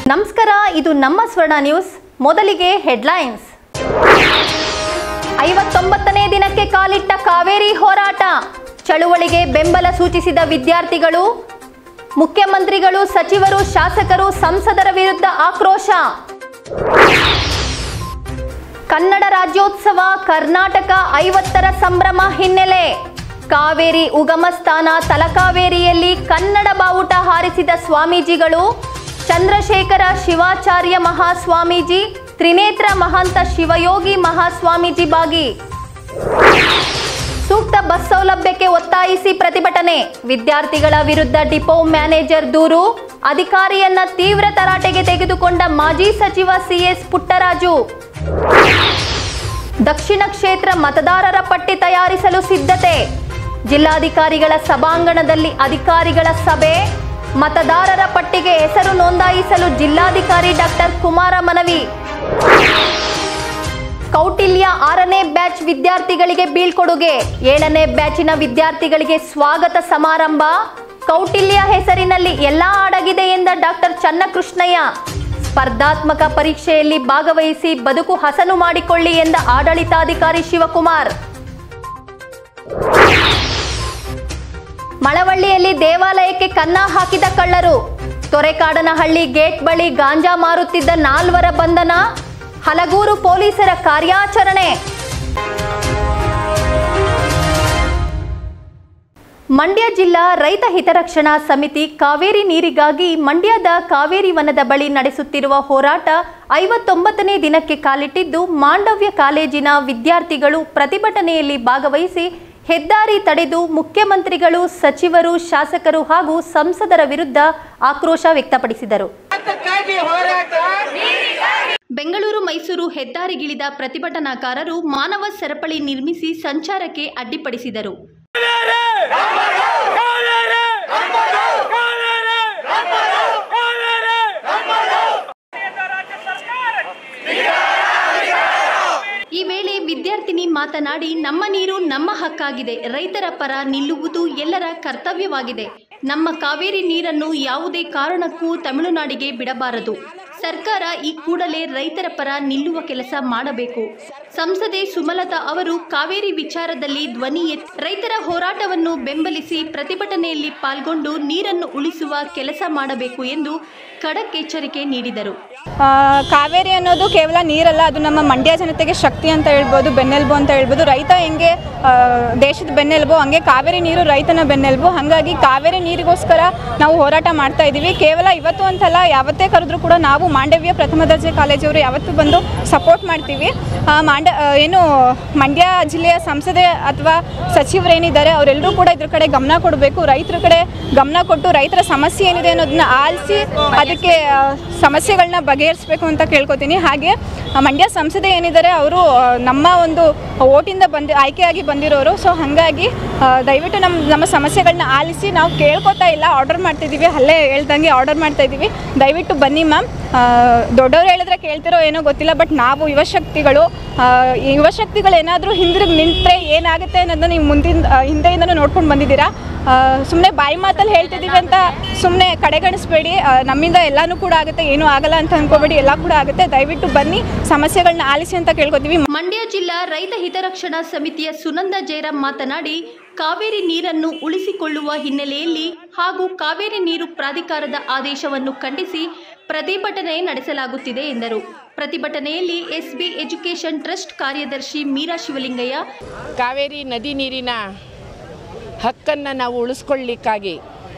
ನಮಸ್ಕಾರ ಇದು ನಮ್ಮ ಸ್ವರ್ಣ ನ್ಯೂಸ್ ಮೊದಲಿಗೆ ಹೆಡ್ಲೈನ್ಸ್ ಐವತ್ತೊಂಬತ್ತನೇ ದಿನಕ್ಕೆ ಕಾಲಿಟ್ಟ ಕಾವೇರಿ ಹೋರಾಟ ಚಳುವಳಿಗೆ ಬೆಂಬಲ ಸೂಚಿಸಿದ ವಿದ್ಯಾರ್ಥಿಗಳು ಮುಖ್ಯಮಂತ್ರಿಗಳು ಸಚಿವರು ಶಾಸಕರು ಸಂಸದರ ವಿರುದ್ಧ ಆಕ್ರೋಶ ಕನ್ನಡ ರಾಜ್ಯೋತ್ಸವ ಕರ್ನಾಟಕ ಐವತ್ತರ ಸಂಭ್ರಮ ಹಿನ್ನೆಲೆ ಕಾವೇರಿ ಉಗಮ ಸ್ಥಾನ ತಲಕಾವೇರಿಯಲ್ಲಿ ಕನ್ನಡ ಬಾವುಟ ಹಾರಿಸಿದ ಸ್ವಾಮೀಜಿಗಳು ಚಂದ್ರಶೇಖರ ಶಿವಾಚಾರ್ಯ ಮಹಾಸ್ವಾಮೀಜಿ ತ್ರಿನೇತ್ರ ಮಹಾಂತ ಶಿವಯೋಗಿ ಮಹಾಸ್ವಾಮೀಜಿ ಭಾಗಿ ಸೂಕ್ತ ಬಸ್ ಸೌಲಭ್ಯಕ್ಕೆ ಒತ್ತಾಯಿಸಿ ಪ್ರತಿಭಟನೆ ವಿದ್ಯಾರ್ಥಿಗಳ ವಿರುದ್ಧ ಡಿಪೋ ಮ್ಯಾನೇಜರ್ ದೂರು ಅಧಿಕಾರಿಯನ್ನ ತೀವ್ರ ತರಾಟೆಗೆ ತೆಗೆದುಕೊಂಡ ಮಾಜಿ ಸಚಿವ ಸಿಎಸ್ ಪುಟ್ಟರಾಜು ದಕ್ಷಿಣ ಕ್ಷೇತ್ರ ಮತದಾರರ ಪಟ್ಟಿ ತಯಾರಿಸಲು ಸಿದ್ಧತೆ ಜಿಲ್ಲಾಧಿಕಾರಿಗಳ ಸಭಾಂಗಣದಲ್ಲಿ ಅಧಿಕಾರಿಗಳ ಸಭೆ ಮತದಾರರ ಪಟ್ಟಿಗೆ ಹೆಸರು ನೋಂದಾಯಿಸಲು ಜಿಲ್ಲಾಧಿಕಾರಿ ಡಾಕ್ಟರ್ ಕುಮಾರ ಮನವಿ ಕೌಟಿಲ್ಯ ಆರನೇ ಬ್ಯಾಚ್ ವಿದ್ಯಾರ್ಥಿಗಳಿಗೆ ಬೀಳ್ಕೊಡುಗೆ ಏಳನೇ ಬ್ಯಾಚಿನ ವಿದ್ಯಾರ್ಥಿಗಳಿಗೆ ಸ್ವಾಗತ ಸಮಾರಂಭ ಕೌಟಿಲ್ಯ ಹೆಸರಿನಲ್ಲಿ ಎಲ್ಲಾ ಅಡಗಿದೆ ಎಂದ ಡಾಕ್ಟರ್ ಚನ್ನಕೃಷ್ಣಯ್ಯ ಸ್ಪರ್ಧಾತ್ಮಕ ಪರೀಕ್ಷೆಯಲ್ಲಿ ಭಾಗವಹಿಸಿ ಬದುಕು ಹಸನು ಮಾಡಿಕೊಳ್ಳಿ ಎಂದ ಆಡಳಿತಾಧಿಕಾರಿ ಶಿವಕುಮಾರ್ ಮಳವಳ್ಳಿಯಲ್ಲಿ ದೇವಾಲಯಕ್ಕೆ ಕನ್ನ ಹಾಕಿದ ಕಳ್ಳರು ತೊರೆಕಾಡನಹಳ್ಳಿ ಗೇಟ್ ಬಳಿ ಗಾಂಜಾ ಮಾರುತ್ತಿದ್ದ ನಾಲ್ವರ ಬಂಧನ ಹಲಗೂರು ಪೊಲೀಸರ ಕಾರ್ಯಾಚರಣೆ ಮಂಡ್ಯ ಜಿಲ್ಲಾ ರೈತ ಹಿತರಕ್ಷಣಾ ಸಮಿತಿ ಕಾವೇರಿ ನೀರಿಗಾಗಿ ಮಂಡ್ಯದ ಕಾವೇರಿ ವನದ ಬಳಿ ನಡೆಸುತ್ತಿರುವ ಹೋರಾಟ ಐವತ್ತೊಂಬತ್ತನೇ ದಿನಕ್ಕೆ ಕಾಲಿಟ್ಟಿದ್ದು ಮಾಂಡವ್ಯ ಕಾಲೇಜಿನ ವಿದ್ಯಾರ್ಥಿಗಳು ಪ್ರತಿಭಟನೆಯಲ್ಲಿ ಭಾಗವಹಿಸಿ ಹೆದ್ದಾರಿ ತಡೆದು ಮುಖ್ಯಮಂತ್ರಿಗಳು ಸಚಿವರು ಶಾಸಕರು ಹಾಗೂ ಸಂಸದರ ವಿರುದ್ಧ ಆಕ್ರೋಶ ವ್ಯಕ್ತಪಡಿಸಿದರು ಅದಕ್ಕಾಗಿ ಹೋರಾಟ ಬೆಂಗಳೂರು ಮೈಸೂರು ಹೆದ್ದಾರಿಗಿಳಿದ ಪ್ರತಿಭಟನಾಕಾರರು ಮಾನವ ಸರಪಳಿ ನಿರ್ಮಿಸಿ ಸಂಚಾರಕ್ಕೆ ಅಡ್ಡಿಪಡಿಸಿದರು ಈ ವೇಳೆ ವಿದ್ಯಾರ್ಥಿನಿ ಮಾತನಾಡಿ ನಮ್ಮ ನೀರು ನಮ್ಮ ಹಕ್ಕಾಗಿದೆ ರೈತರ ಪರ ನಿಲ್ಲುವುದು ಎಲ್ಲರ ಕರ್ತವ್ಯವಾಗಿದೆ ನಮ್ಮ ಕಾವೇರಿ ನೀರನ್ನು ಯಾವುದೇ ಕಾರಣಕ್ಕೂ ತಮಿಳುನಾಡಿಗೆ ಬಿಡಬಾರದು ಸರ್ಕಾರ ಈ ಕೂಡಲೇ ರೈತರ ಪರ ನಿಲ್ಲುವ ಕೆಲಸ ಮಾಡಬೇಕು ಸಂಸದೆ ಸುಮಲತಾ ಅವರು ಕಾವೇರಿ ವಿಚಾರದಲ್ಲಿ ಧ್ವನಿ ಎತ್ತಿ ರೈತರ ಹೋರಾಟವನ್ನು ಬೆಂಬಲಿಸಿ ಪ್ರತಿಭಟನೆಯಲ್ಲಿ ಪಾಲ್ಗೊಂಡು ನೀರನ್ನು ಉಳಿಸುವ ಕೆಲಸ ಮಾಡಬೇಕು ಎಂದು ಖಡಕ್ ಎಚ್ಚರಿಕೆ ನೀಡಿದರು ಆ, ಕಾವೇರಿ ಅನ್ನೋದು ಕೇವಲ ನೀರಲ್ಲ ಅದು ನಮ್ಮ ಮಂಡ್ಯ ಜನತೆಗೆ ಶಕ್ತಿ ಅಂತ ಹೇಳ್ಬೋದು ಬೆನ್ನೆಲುಬು ಅಂತ ಹೇಳ್ಬೋದು ರೈತ ಹೆಂಗೆ ಆ, ದೇಶದ ಬೆನ್ನೆಲುಬು ಹಂಗೆ ಕಾವೇರಿ ನೀರು ರೈತನ ಬೆನ್ನೆಲುಬು ಹಾಗಾಗಿ ಕಾವೇರಿ ನೀರಿಗೋಸ್ಕರ ನಾವು ಹೋರಾಟ ಮಾಡ್ತಾ ಇದ್ದೀವಿ ಕೇವಲ ಇವತ್ತು ಅಂತಲ್ಲ ಯಾವತ್ತೇ ಕರೆದ್ರೂ ಕೂಡ ನಾವು ಮಾಂಡವ್ಯ ಪ್ರಥಮ ದರ್ಜೆ ಕಾಲೇಜವರು ಯಾವತ್ತೂ ಬಂದು ಸಪೋರ್ಟ್ ಮಾಡ್ತೀವಿ ಆ, ಮಾಂಡ ಆ, ಏನು ಮಂಡ್ಯ ಜಿಲ್ಲೆಯ ಸಂಸದೆ ಅಥವಾ ಸಚಿವರೇನಿದ್ದಾರೆ ಅವರೆಲ್ಲರೂ ಕೂಡ ಇದ್ರ ಕಡೆ ಗಮನ ಕೊಡಬೇಕು ರೈತರ ಕಡೆ ಗಮನ ಕೊಟ್ಟು ರೈತರ ಸಮಸ್ಯೆ ಏನಿದೆ ಅನ್ನೋದನ್ನ ಆಲಿಸಿ ಅದಕ್ಕೆ ಆ, ಸಮಸ್ಯೆಗಳನ್ನ ಬಗೆಹರಿಸಬೇಕು ಅಂತ ಕೇಳ್ಕೊತೀನಿ ಹಾಗೆ ಆ, ಮಂಡ್ಯ ಸಂಸದೆ ಏನಿದ್ದಾರೆ ಅವರು ಆ, ನಮ್ಮ ಒಂದು ಓಟಿಂದ ಬಂದು ಆಯ್ಕೆಯಾಗಿ ಬಂದಿರೋರು ಸೊ ಹಾಗಾಗಿ ಆ, ದಯವಿಟ್ಟು ನಮ್ಮ ನಮ್ಮ ಸಮಸ್ಯೆಗಳನ್ನ ಆಲಿಸಿ ನಾವು ಕೇಳ್ಕೊತಾ ಇಲ್ಲ ಆರ್ಡರ್ ಮಾಡ್ತಿದ್ದೀವಿ ಅಲ್ಲೇ ಹೇಳ್ದಂಗೆ ಆರ್ಡರ್ ಮಾಡ್ತಾ ಇದ್ದೀವಿ ದಯವಿಟ್ಟು ಬನ್ನಿ ಮ್ಯಾಮ್ ದೊಡ್ಡವ್ರು ಹೇಳಿದ್ರೆ ಕೇಳ್ತಿರೋ ಏನೋ ಗೊತ್ತಿಲ್ಲ ಬಟ್ ನಾವು ಯುವಶಕ್ತಿಗಳು ಆ, ಈ ಯುವಶಕ್ತಿಗಳು ಏನಾದರೂ ಹಿಂದಿರುಗಿ ನಿಂತರೆ ಏನಾಗುತ್ತೆ ಅನ್ನೋದನ್ನ ನೀವು ಮುಂದಿನ ಆ, ಹಿಂದೆಯಿಂದನೂ ನೋಡ್ಕೊಂಡು ಬಂದಿದ್ದೀರಾ ಸುಮ್ಮನೆ ಬಾಯಿ ಮಾತಲ್ಲಿ ಹೇಳ್ತಿದ್ದೀವಿ ಅಂತ ಸುಮ್ಮನೆ ಕಡೆಗಣಿಸ್ಬೇಡಿ ಆ, ನಮ್ಮಿಂದ ಎಲ್ಲನೂ ಕೂಡ ಆಗುತ್ತೆ ಏನೂ ಆಗಲ್ಲ ಅಂತ ಅನ್ಕೋಬೇಡಿ ಎಲ್ಲ ಕೂಡ ಆಗುತ್ತೆ ದಯವಿಟ್ಟು ಬನ್ನಿ ಸಮಸ್ಯೆಗಳನ್ನ ಆಲಿಸಿ ಅಂತ ಕೇಳ್ಕೊತೀವಿ ಮಂಡ್ಯ ಜಿಲ್ಲಾ ರೈತ ಹಿತರಕ್ಷಣಾ ಸಮಿತಿಯ ಸುನಂದ ಜಯರಾಮ್ ಮಾತನಾಡಿ ಕಾವೇರಿ ನೀರನ್ನು ಉಳಿಸಿಕೊಳ್ಳುವ ಹಿನ್ನೆಲೆಯಲ್ಲಿ ಹಾಗೂ ಕಾವೇರಿ ನೀರು ಪ್ರಾಧಿಕಾರದ ಆದೇಶವನ್ನು ಖಂಡಿಸಿ ಪ್ರತಿಭಟನೆ ನಡೆಸಲಾಗುತ್ತಿದೆ ಎಂದರು ಪ್ರತಿಭಟನೆಯಲ್ಲಿ ಎಸ್ಬಿ ಎಜುಕೇಷನ್ ಟ್ರಸ್ಟ್ ಕಾರ್ಯದರ್ಶಿ ಮೀರಾ ಶಿವಲಿಂಗಯ್ಯ ಕಾವೇರಿ ನದಿ ನೀರಿನ ಹಕ್ಕನ್ನು ನಾವು ಉಳಿಸ್ಕೊಳ್ಳಿಕ್ಕಾಗಿ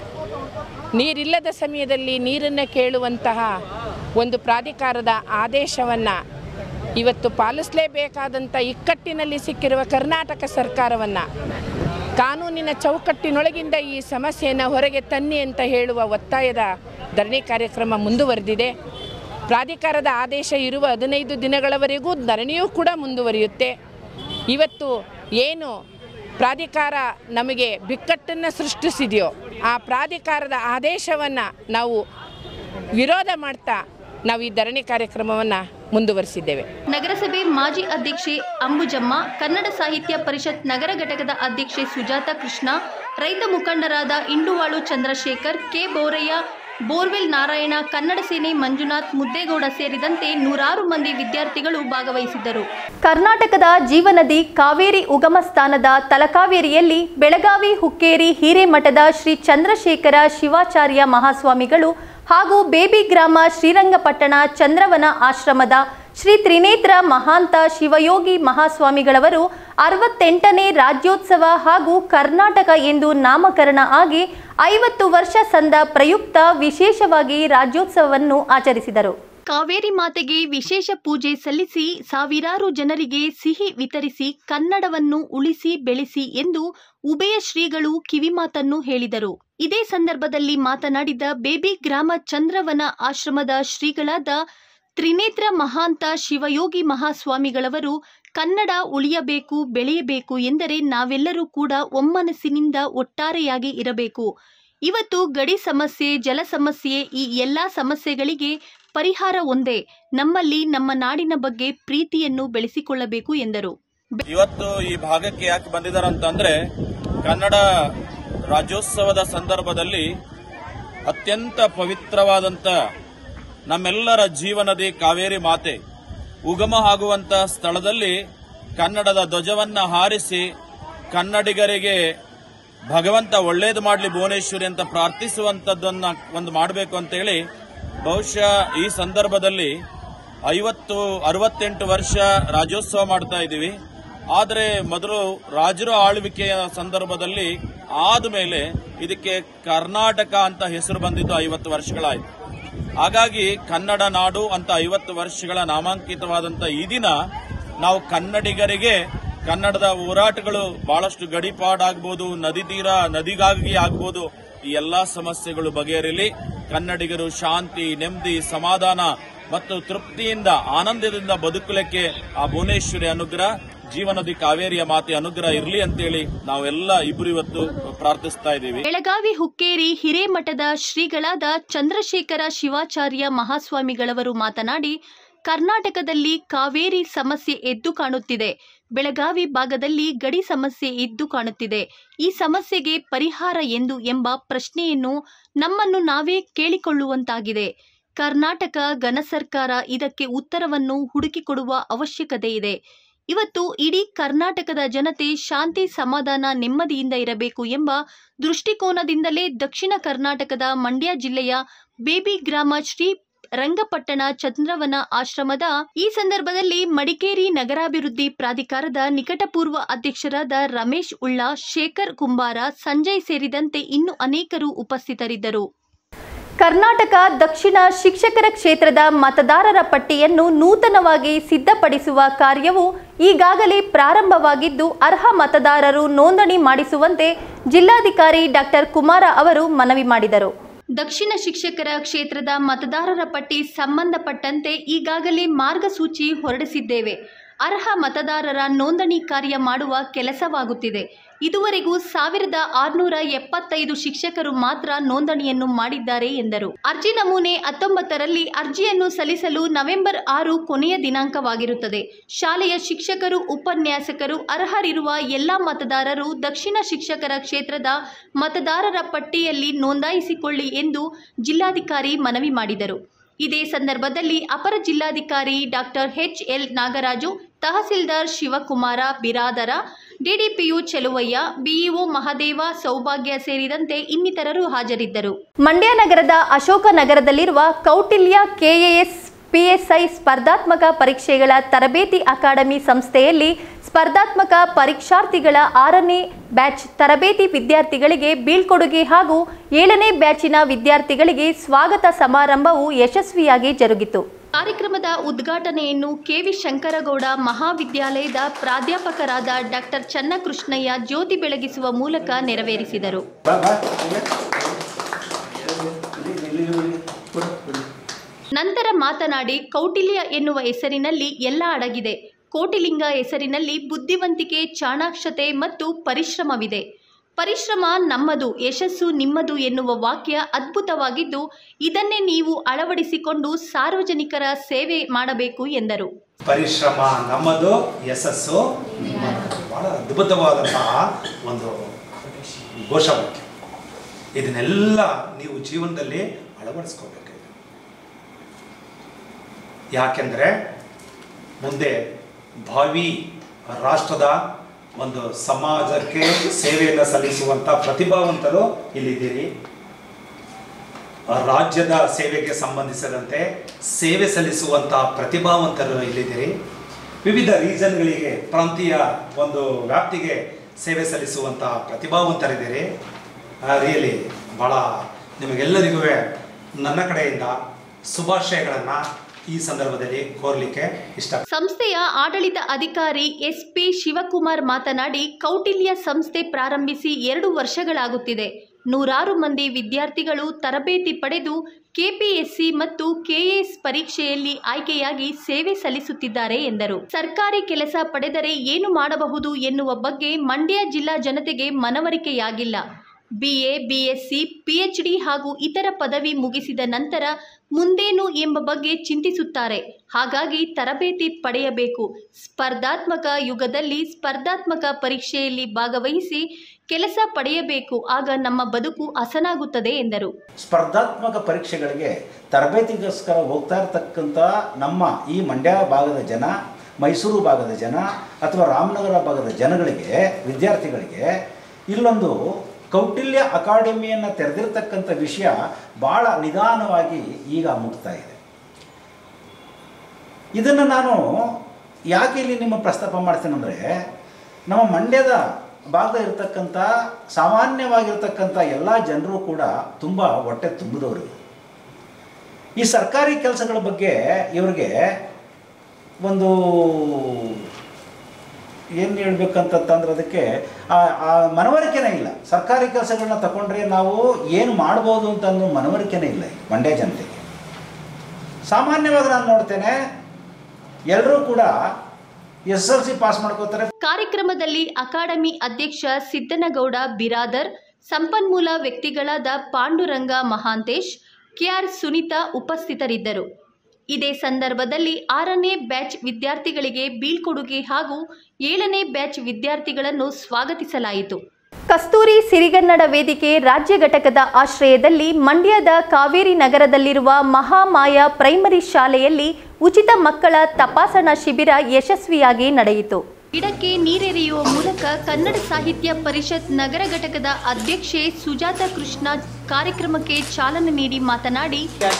ನೀರಿಲ್ಲದ ಸಮಯದಲ್ಲಿ ನೀರನ್ನು ಕೇಳುವಂತಹ ಒಂದು ಪ್ರಾಧಿಕಾರದ ಆದೇಶವನ್ನು ಇವತ್ತು ಪಾಲಿಸಲೇಬೇಕಾದಂಥ ಇಕ್ಕಟ್ಟಿನಲ್ಲಿ ಸಿಕ್ಕಿರುವ ಕರ್ನಾಟಕ ಸರ್ಕಾರವನ್ನು ಕಾನೂನಿನ ಚೌಕಟ್ಟಿನೊಳಗಿಂದ ಈ ಸಮಸ್ಯೆಯನ್ನು ಹೊರಗೆ ತನ್ನಿ ಅಂತ ಹೇಳುವ ಒತ್ತಾಯದ ಧರಣಿ ಕಾರ್ಯಕ್ರಮ ಮುಂದುವರೆದಿದೆ ಪ್ರಾಧಿಕಾರದ ಆದೇಶ ಇರುವ ಹದಿನೈದು ದಿನಗಳವರೆಗೂ ಧರಣಿಯೂ ಕೂಡ ಮುಂದುವರಿಯುತ್ತೆ ಇವತ್ತು ಏನು ಪ್ರಾಧಿಕಾರ ನಮಗೆ ಬಿಕ್ಕಟ್ಟನ್ನು ಸೃಷ್ಟಿಸಿದೆಯೋ ಆ ಪ್ರಾಧಿಕಾರದ ಆದೇಶವನ್ನು ನಾವು ವಿರೋಧ ಮಾಡ್ತಾ ನಾವು ಈ ಧರಣಿ ಕಾರ್ಯಕ್ರಮವನ್ನು ಮುಂದುವರಿಸಿದ್ದೇವೆ ನಗರಸಭೆ ಮಾಜಿ ಅಧ್ಯಕ್ಷೆ ಅಂಬುಜಮ್ಮ ಕನ್ನಡ ಸಾಹಿತ್ಯ ಪರಿಷತ್ ನಗರ ಘಟಕದ ಅಧ್ಯಕ್ಷೆ ಸುಜಾತ ಕೃಷ್ಣ ರೈತ ಮುಖಂಡರಾದ ಇಂಡುವಾಳು ಚಂದ್ರಶೇಖರ್ ಕೆ ಬೋರಯ್ಯ ಬೋರ್ವೆಲ್ ನಾರಾಯಣ ಕನ್ನಡ ಸೇನೆ ಮಂಜುನಾಥ್ ಮುದ್ದೇಗೌಡ ಸೇರಿದಂತೆ ನೂರಾರು ಮಂದಿ ವಿದ್ಯಾರ್ಥಿಗಳು ಭಾಗವಹಿಸಿದ್ದರು ಕರ್ನಾಟಕದ ಜೀವನದಿ ಕಾವೇರಿ ಉಗಮ ಸ್ಥಾನದ ತಲಕಾವೇರಿಯಲ್ಲಿ ಬೆಳಗಾವಿ ಹುಕ್ಕೇರಿ ಹಿರೇಮಠದ ಶ್ರೀ ಚಂದ್ರಶೇಖರ ಶಿವಾಚಾರ್ಯ ಮಹಾಸ್ವಾಮಿಗಳು ಹಾಗೂ ಬೇಬಿ ಗ್ರಾಮ ಶ್ರೀರಂಗಪಟ್ಟಣ ಚಂದ್ರವನ ಆಶ್ರಮದ ಶ್ರೀ ತ್ರಿನೇತ್ರ ಮಹಾಂತ ಶಿವಯೋಗಿ ಮಹಾಸ್ವಾಮಿಗಳವರು ಅರವತ್ತೆಂಟನೇ ರಾಜ್ಯೋತ್ಸವ ಹಾಗೂ ಕರ್ನಾಟಕ ಎಂದು ನಾಮಕರಣ ಆಗಿ ಐವತ್ತು ವರ್ಷ ಸಂದ ಪ್ರಯುಕ್ತ ವಿಶೇಷವಾಗಿ ರಾಜ್ಯೋತ್ಸವವನ್ನು ಆಚರಿಸಿದರು ಕಾವೇರಿ ಮಾತೆಗೆ ವಿಶೇಷ ಪೂಜೆ ಸಲ್ಲಿಸಿ ಸಾವಿರಾರು ಜನರಿಗೆ ಸಿಹಿ ವಿತರಿಸಿ ಕನ್ನಡವನ್ನು ಉಳಿಸಿ ಬೆಳೆಸಿ ಎಂದು ಉಭಯ ಶ್ರೀಗಳು ಕಿವಿಮಾತನ್ನು ಹೇಳಿದರು ಇದೇ ಸಂದರ್ಭದಲ್ಲಿ ಮಾತನಾಡಿದ ಬೇಬಿ ಗ್ರಾಮ ಚಂದ್ರವನ ಆಶ್ರಮದ ಶ್ರೀಗಳಾದ ತ್ರಿನೇತ್ರ ಮಹಾಂತ ಶಿವಯೋಗಿ ಮಹಾಸ್ವಾಮಿಗಳವರು ಕನ್ನಡ ಉಳಿಯಬೇಕು ಬೆಳೆಯಬೇಕು ಎಂದರೆ ನಾವೆಲ್ಲರೂ ಕೂಡ ಒಮ್ಮನಸ್ಸಿನಿಂದ ಒಟ್ಟಾರೆಯಾಗಿ ಇರಬೇಕು ಇವತ್ತು ಗಡಿ ಸಮಸ್ಯೆ ಜಲ ಸಮಸ್ಯೆ ಈ ಎಲ್ಲ ಸಮಸ್ಯೆಗಳಿಗೆ ಪರಿಹಾರ ಒಂದೇ ನಮ್ಮಲ್ಲಿ ನಮ್ಮ ನಾಡಿನ ಬಗ್ಗೆ ಪ್ರೀತಿಯನ್ನು ಬೆಳೆಸಿಕೊಳ್ಳಬೇಕು ಎಂದರು ಇವತ್ತು ಈ ಭಾಗಕ್ಕೆ ಯಾಕೆ ಬಂದಿದ್ದಾರೆ ಅಂತಂದ್ರೆ ಕನ್ನಡ ರಾಜ್ಯೋತ್ಸವದ ಸಂದರ್ಭದಲ್ಲಿ ಅತ್ಯಂತ ಪವಿತ್ರವಾದಂತ ನಮ್ಮೆಲ್ಲರ ಜೀವನದಿ ಕಾವೇರಿ ಮಾತೆ ಉಗಮ ಆಗುವಂತ ಸ್ಥಳದಲ್ಲಿ ಕನ್ನಡದ ಧ್ವಜವನ್ನ ಹಾರಿಸಿ ಕನ್ನಡಿಗರಿಗೆ ಭಗವಂತ ಒಳ್ಳೇದು ಮಾಡಲಿ ಭುವನೇಶ್ವರಿ ಅಂತ ಪ್ರಾರ್ಥಿಸುವಂತದ್ದನ್ನ ಒಂದು ಮಾಡಬೇಕು ಅಂತೇಳಿ ಬಹುಶಃ ಈ ಸಂದರ್ಭದಲ್ಲಿ ಐವತ್ತು ಅರವತ್ತೆಂಟು ವರ್ಷ ರಾಜ್ಯೋತ್ಸವ ಮಾಡ್ತಾ ಇದ್ದೀವಿ ಆದರೆ ಮೊದಲು ರಾಜರ ಆಳ್ವಿಕೆಯ ಸಂದರ್ಭದಲ್ಲಿ ಆದ್ಮೇಲೆ ಇದಕ್ಕೆ ಕರ್ನಾಟಕ ಅಂತ ಹೆಸರು ಬಂದಿದ್ದು ಐವತ್ತು ವರ್ಷಗಳಾಯ್ತು ಹಾಗಾಗಿ ಕನ್ನಡ ನಾಡು ಅಂತ ಐವತ್ತು ವರ್ಷಗಳ ನಾಮಾಂಕಿತವಾದಂತ ಈ ದಿನ ನಾವು ಕನ್ನಡಿಗರಿಗೆ ಕನ್ನಡದ ಹೋರಾಟಗಳು ಬಹಳಷ್ಟು ಗಡಿಪಾಡಾಗ್ಬೋದು ನದಿ ತೀರ ನದಿಗಾಗಿ ಆಗ್ಬೋದು ಈ ಎಲ್ಲಾ ಸಮಸ್ಯೆಗಳು ಬಗೆಹರಿಲಿ ಕನ್ನಡಿಗರು ಶಾಂತಿ ನೆಮ್ಮದಿ ಸಮಾಧಾನ ಮತ್ತು ತೃಪ್ತಿಯಿಂದ ಆನಂದದಿಂದ ಬದುಕಲಿಕ್ಕೆ ಆ ಭುವನೇಶ್ವರಿ ಅನುಗ್ರಹ ಜೀವನದಿ ಕಾವೇರಿಯ ಮಾತೆ ಅನುಗ್ರಹ ಇರಲಿ ಅಂತೇಳಿ ನಾವೆಲ್ಲ ಇಬ್ರು ಇವತ್ತು ಪ್ರಾರ್ಥಿಸ್ತಾ ಇದ್ದೀವಿ ಬೆಳಗಾವಿ ಹುಕ್ಕೇರಿ ಹಿರೇಮಠದ ಶ್ರೀಗಳಾದ ಚಂದ್ರಶೇಖರ ಶಿವಾಚಾರ್ಯ ಮಹಾಸ್ವಾಮಿಗಳವರು ಮಾತನಾಡಿ ಕರ್ನಾಟಕದಲ್ಲಿ ಕಾವೇರಿ ಸಮಸ್ಯೆ ಎದ್ದು ಕಾಣುತ್ತಿದೆ ಬೆಳಗಾವಿ ಭಾಗದಲ್ಲಿ ಗಡಿ ಸಮಸ್ಯೆ ಎದ್ದು ಕಾಣುತ್ತಿದೆ ಈ ಸಮಸ್ಯೆಗೆ ಪರಿಹಾರ ಎಂದು ಎಂಬ ಪ್ರಶ್ನೆಯನ್ನು ನಮ್ಮನ್ನು ನಾವೇ ಕೇಳಿಕೊಳ್ಳುವಂತಾಗಿದೆ ಕರ್ನಾಟಕ ಘನ ಸರ್ಕಾರ ಇದಕ್ಕೆ ಉತ್ತರವನ್ನು ಹುಡುಕಿಕೊಡುವ ಅವಶ್ಯಕತೆ ಇದೆ ಇವತ್ತು ಇಡೀ ಕರ್ನಾಟಕದ ಜನತೆ ಶಾಂತಿ ಸಮಾಧಾನ ನೆಮ್ಮದಿಯಿಂದ ಇರಬೇಕು ಎಂಬ ದೃಷ್ಟಿಕೋನದಿಂದಲೇ ದಕ್ಷಿಣ ಕರ್ನಾಟಕದ ಮಂಡ್ಯ ಜಿಲ್ಲೆಯ ಬೇಬಿ ಗ್ರಾಮ ಶ್ರೀ ರಂಗಪಟ್ಟಣ ಚಂದ್ರವನ ಆಶ್ರಮದ ಈ ಸಂದರ್ಭದಲ್ಲಿ ಮಡಿಕೇರಿ ನಗರಾಭಿವೃದ್ಧಿ ಪ್ರಾಧಿಕಾರದ ನಿಕಟಪೂರ್ವ ಅಧ್ಯಕ್ಷರಾದ ರಮೇಶ್ ಉಳ್ಳಾ ಶೇಖರ್ ಕುಂಬಾರ ಸಂಜಯ್ ಸೇರಿದಂತೆ ಇನ್ನು ಅನೇಕರು ಉಪಸ್ಥಿತರಿದ್ದರು ಕರ್ನಾಟಕ ದಕ್ಷಿಣ ಶಿಕ್ಷಕರ ಕ್ಷೇತ್ರದ ಮತದಾರರ ಪಟ್ಟಿಯನ್ನು ನೂತನವಾಗಿ ಸಿದ್ಧಪಡಿಸುವ ಕಾರ್ಯವು ಈಗಾಗಲೇ ಪ್ರಾರಂಭವಾಗಿದ್ದು ಅರ್ಹ ಮತದಾರರು ನೋಂದಣಿ ಮಾಡಿಸುವಂತೆ ಜಿಲ್ಲಾಧಿಕಾರಿ ಡಾಕ್ಟರ್ ಕುಮಾರ ಅವರು ಮನವಿ ಮಾಡಿದರು ದಕ್ಷಿಣ ಶಿಕ್ಷಕರ ಕ್ಷೇತ್ರದ ಮತದಾರರ ಪಟ್ಟಿ ಸಂಬಂಧಪಟ್ಟಂತೆ ಈಗಾಗಲೇ ಮಾರ್ಗಸೂಚಿ ಹೊರಡಿಸಿದ್ದೇವೆ ಅರ್ಹ ಮತದಾರರ ನೋಂದಣಿ ಕಾರ್ಯ ಮಾಡುವ ಕೆಲಸವಾಗುತ್ತಿದೆ ಇದುವರೆಗೂ ಸಾವಿರದ ಆರುನೂರ ಎಪ್ಪತ್ತೈದು ಶಿಕ್ಷಕರು ಮಾತ್ರ ನೋಂದಣಿಯನ್ನು ಮಾಡಿದ್ದಾರೆ ಎಂದರು ಅರ್ಜಿ ನಮೂನೆ ಹತ್ತೊಂಬತ್ತರಲ್ಲಿ ಅರ್ಜಿಯನ್ನು ಸಲ್ಲಿಸಲು ನವೆಂಬರ್ ಆರು ಕೊನೆಯ ದಿನಾಂಕವಾಗಿರುತ್ತದೆ ಶಾಲೆಯ ಶಿಕ್ಷಕರು ಉಪನ್ಯಾಸಕರು ಅರ್ಹರಿರುವ ಎಲ್ಲ ಮತದಾರರು ದಕ್ಷಿಣ ಶಿಕ್ಷಕರ ಕ್ಷೇತ್ರದ ಮತದಾರರ ಪಟ್ಟಿಯಲ್ಲಿ ನೋಂದಾಯಿಸಿಕೊಳ್ಳಿ ಎಂದು ಜಿಲ್ಲಾಧಿಕಾರಿ ಮನವಿ ಮಾಡಿದರು ಇದೇ ಸಂದರ್ಭದಲ್ಲಿ ಅಪರ ಜಿಲ್ಲಾಧಿಕಾರಿ doctor H L Nagaraju tahsildar Shivakumara Biradara DDPU Cheluvaiah BEO Mahadeva Saubhagya ಸೇರಿದಂತೆ ಇನ್ನಿತರರು ಹಾಜರಿದ್ದರು ಮಂಡ್ಯ ನಗರದ ಅಶೋಕ ನಗರದಲ್ಲಿರುವ ಕೌಟಿಲ್ಯ ಕೆಎಎಸ್ ಪಿಎಸ್ಐ ಸ್ಪರ್ಧಾತ್ಮಕ ಪರೀಕ್ಷೆಗಳ ತರಬೇತಿ ಅಕಾಡೆಮಿ ಸಂಸ್ಥೆಯಲ್ಲಿ ಸ್ಪರ್ಧಾತ್ಮಕ ಪರೀಕ್ಷಾರ್ಥಿಗಳ ಆರನೇ ಬ್ಯಾಚ್ ತರಬೇತಿ ವಿದ್ಯಾರ್ಥಿಗಳಿಗೆ ಬೀಳ್ಕೊಡುಗೆ ಹಾಗೂ ಏಳನೇ ಬ್ಯಾಚಿನ ವಿದ್ಯಾರ್ಥಿಗಳಿಗೆ ಸ್ವಾಗತ ಸಮಾರಂಭವು ಯಶಸ್ವಿಯಾಗಿ ಜರುಗಿತು ಕಾರ್ಯಕ್ರಮದ ಉದ್ಘಾಟನೆಯನ್ನು ಕೆವಿ ಶಂಕರಗೌಡ ಮಹಾವಿದ್ಯಾಲಯದ ಪ್ರಾಧ್ಯಾಪಕರಾದ ಡಾಕ್ಟರ್ ಚನ್ನಕೃಷ್ಣಯ್ಯ ಜ್ಯೋತಿ ಬೆಳಗಿಸುವ ಮೂಲಕ ನೆರವೇರಿಸಿದರು ನಂತರ ಮಾತನಾಡಿ ಕೌಟಿಲ್ಯ ಎನ್ನುವ ಹೆಸರಿನಲ್ಲಿ ಎಲ್ಲ ಅಡಗಿದೆ ಕೋಟಿಲಿಂಗ ಹೆಸರಿನಲ್ಲಿ ಬುದ್ಧಿವಂತಿಕೆ ಚಾಣಾಕ್ಷತೆ ಮತ್ತು ಪರಿಶ್ರಮವಿದೆ ಪರಿಶ್ರಮ ನಮ್ಮದು ಯಶಸ್ಸು ನಿಮ್ಮದು ಎನ್ನುವ ವಾಕ್ಯ ಅದ್ಭುತವಾಗಿದ್ದು ಇದನ್ನೇ ನೀವು ಅಳವಡಿಸಿಕೊಂಡು ಸಾರ್ವಜನಿಕರ ಸೇವೆ ಮಾಡಬೇಕು ಎಂದರು ಪರಿಶ್ರಮ ನಮ್ಮದು ಯಶಸ್ಸು ನಿಮ್ಮದು ಬಹಳ ಅದ್ಭುತವಾದಂತಹ ಒಂದು ಘೋಷವಾಕ್ಯ ಇದನ್ನೆಲ್ಲ ನೀವು ಜೀವನದಲ್ಲಿ ಅಳವಡಿಸ್ಕೋಬೇಕು ಯಾಕೆಂದರೆ ಮುಂದೆ ಭಾವಿ ರಾಷ್ಟ್ರದ ಒಂದು ಸಮಾಜಕ್ಕೆ ಸೇವೆಯನ್ನು ಸಲ್ಲಿಸುವಂಥ ಪ್ರತಿಭಾವಂತರು ಇಲ್ಲಿದ್ದೀರಿ ರಾಜ್ಯದ ಸೇವೆಗೆ ಸಂಬಂಧಿಸಿದಂತೆ ಸೇವೆ ಸಲ್ಲಿಸುವಂತಹ ಪ್ರತಿಭಾವಂತರು ಇಲ್ಲಿದ್ದೀರಿ ವಿವಿಧ ರೀಜನ್ಗಳಿಗೆ ಪ್ರಾಂತೀಯ ಒಂದು ವ್ಯಾಪ್ತಿಗೆ ಸೇವೆ ಸಲ್ಲಿಸುವಂತಹ ಪ್ರತಿಭಾವಂತರಿದ್ದೀರಿ ರಿಯಲಿ ಭಾಳ ನಿಮಗೆಲ್ಲರಿಗೂ ನನ್ನ ಕಡೆಯಿಂದ ಶುಭಾಶಯಗಳನ್ನು ಈ ಸಂದರ್ಭದಲ್ಲಿ ಕೋರಲಿಕ್ಕೆ ಇಷ್ಟ ಸಂಸ್ಥೆಯ ಆಡಳಿತ ಅಧಿಕಾರಿ ಎಸ್ಪಿ ಶಿವಕುಮಾರ್ ಮಾತನಾಡಿ ಕೌಟಿಲ್ಯ ಸಂಸ್ಥೆ ಪ್ರಾರಂಭಿಸಿ ಎರಡು ವರ್ಷಗಳಾಗುತ್ತಿದೆ ನೂರಾರು ಮಂದಿ ವಿದ್ಯಾರ್ಥಿಗಳು ತರಬೇತಿ ಪಡೆದು ಕೆಪಿಎಸ್ಸಿ ಮತ್ತು ಕೆಎಎಸ್ ಪರೀಕ್ಷೆಯಲ್ಲಿ ಆಯ್ಕೆಯಾಗಿ ಸೇವೆ ಸಲ್ಲಿಸುತ್ತಿದ್ದಾರೆ ಎಂದರು ಸರ್ಕಾರಿ ಕೆಲಸ ಪಡೆದರೆ ಏನು ಮಾಡಬಹುದು ಎನ್ನುವ ಬಗ್ಗೆ ಮಂಡ್ಯ ಜಿಲ್ಲಾ ಜನತೆಗೆ ಮನವರಿಕೆಯಾಗಿಲ್ಲ ಬಿಎ ಬಿಎಸ್ಸಿ ಪಿಎಚ್ಡಿ ಹಾಗೂ ಇತರ ಪದವಿ ಮುಗಿಸಿದ ನಂತರ ಮುಂದೇನು ಎಂಬ ಬಗ್ಗೆ ಚಿಂತಿಸುತ್ತಾರೆ ಹಾಗಾಗಿ ತರಬೇತಿ ಪಡೆಯಬೇಕು ಸ್ಪರ್ಧಾತ್ಮಕ ಯುಗದಲ್ಲಿ ಸ್ಪರ್ಧಾತ್ಮಕ ಪರೀಕ್ಷೆಯಲ್ಲಿ ಭಾಗವಹಿಸಿ ಕೆಲಸ ಪಡೆಯಬೇಕು ಆಗ ನಮ್ಮ ಬದುಕು ಹಸನಾಗುತ್ತದೆ ಎಂದರು ಸ್ಪರ್ಧಾತ್ಮಕ ಪರೀಕ್ಷೆಗಳಿಗೆ ತರಬೇತಿಗೋಸ್ಕರ ಹೋಗ್ತಾ ಇರ್ತಕ್ಕಂಥ ನಮ್ಮ ಈ ಮಂಡ್ಯ ಭಾಗದ ಜನ ಮೈಸೂರು ಭಾಗದ ಜನ ಅಥವಾ ರಾಮನಗರ ಭಾಗದ ಜನಗಳಿಗೆ ವಿದ್ಯಾರ್ಥಿಗಳಿಗೆ ಇಲ್ಲೊಂದು ಕೌಟಿಲ್ಯ ಅಕಾಡೆಮಿಯನ್ನು ತೆರೆದಿರ್ತಕ್ಕಂಥ ವಿಷಯ ಭಾಳ ನಿಧಾನವಾಗಿ ಈಗ ಮುಗ್ತಾ ಇದೆ ಇದನ್ನು ನಾನು ಯಾಕೆ ಇಲ್ಲಿ ನಿಮ್ಮ ಪ್ರಸ್ತಾಪ ಮಾಡ್ತೇನೆಂದರೆ ನಮ್ಮ ಮಂಡ್ಯದ ಭಾಗದ ಇರತಕ್ಕಂಥ ಸಾಮಾನ್ಯವಾಗಿರ್ತಕ್ಕಂಥ ಎಲ್ಲ ಜನರು ಕೂಡ ತುಂಬ ಹೊಟ್ಟೆ ತುಂಬಿದವರು ಈ ಸರ್ಕಾರಿ ಕೆಲಸಗಳ ಬಗ್ಗೆ ಇವರಿಗೆ ಒಂದು ಏನು ಹೇಳ್ಬೇಕಂತಂದ್ರೆ ಅದಕ್ಕೆ ಆ ಆ ಮನವರಿಕೆನೇ ಇಲ್ಲ ಸರ್ಕಾರಿ ಕೆಲಸಗಳನ್ನ ತಗೊಂಡ್ರೆ ನಾವು ಏನು ಮಾಡ್ಬೋದು ಅಂತ ಅನ್ನೋ ಮನವರಿಕೆನೇ ಇಲ್ಲ ಈ ಮಂಡ್ಯ ಜನತೆಗೆ ಸಾಮಾನ್ಯವಾಗಿ ನಾನು ನೋಡ್ತೇನೆ ಎಲ್ಲರೂ ಕೂಡ ಎಸ್ ಎಲ್ ಸಿ ಪಾಸ್ ಮಾಡ್ಕೋತಾರೆ ಕಾರ್ಯಕ್ರಮದಲ್ಲಿ ಅಕಾಡೆಮಿ ಅಧ್ಯಕ್ಷ ಸಿದ್ದನಗೌಡ ಬಿರಾದರ್ ಸಂಪನ್ಮೂಲ ವ್ಯಕ್ತಿಗಳಾದ ಪಾಂಡುರಂಗ ಮಹಾಂತೇಶ್ ಕೆಆರ್ ಸುನೀತಾ ಉಪಸ್ಥಿತರಿದ್ದರು ಇದೇ ಸಂದರ್ಭದಲ್ಲಿ ಆರನೇ ಬ್ಯಾಚ್ ವಿದ್ಯಾರ್ಥಿಗಳಿಗೆ ಬೀಳ್ಕೊಡುಗೆ ಹಾಗೂ ಏಳನೇ ಬ್ಯಾಚ್ ವಿದ್ಯಾರ್ಥಿಗಳನ್ನು ಸ್ವಾಗತಿಸಲಾಯಿತು ಕಸ್ತೂರಿ ಸಿರಿಗನ್ನಡ ವೇದಿಕೆ ರಾಜ್ಯ ಘಟಕದ ಆಶ್ರಯದಲ್ಲಿ ಮಂಡ್ಯದ ಕಾವೇರಿ ನಗರದಲ್ಲಿರುವ ಮಹಾಮಾಯ ಪ್ರೈಮರಿ ಶಾಲೆಯಲ್ಲಿ ಉಚಿತ ಮಕ್ಕಳ ತಪಾಸಣಾ ಶಿಬಿರ ಯಶಸ್ವಿಯಾಗಿ ನಡೆಯಿತು ಗಿಡಕ್ಕೆ ನೀರೆರೆಯುವ ಮೂಲಕ ಕನ್ನಡ ಸಾಹಿತ್ಯ ಪರಿಷತ್ ನಗರ ಘಟಕದ ಅಧ್ಯಕ್ಷೆ ಸುಜಾತ ಕೃಷ್ಣ ಕಾರ್ಯಕ್ರಮಕ್ಕೆ ಚಾಲನೆ ನೀಡಿ ಮಾತನಾಡಿ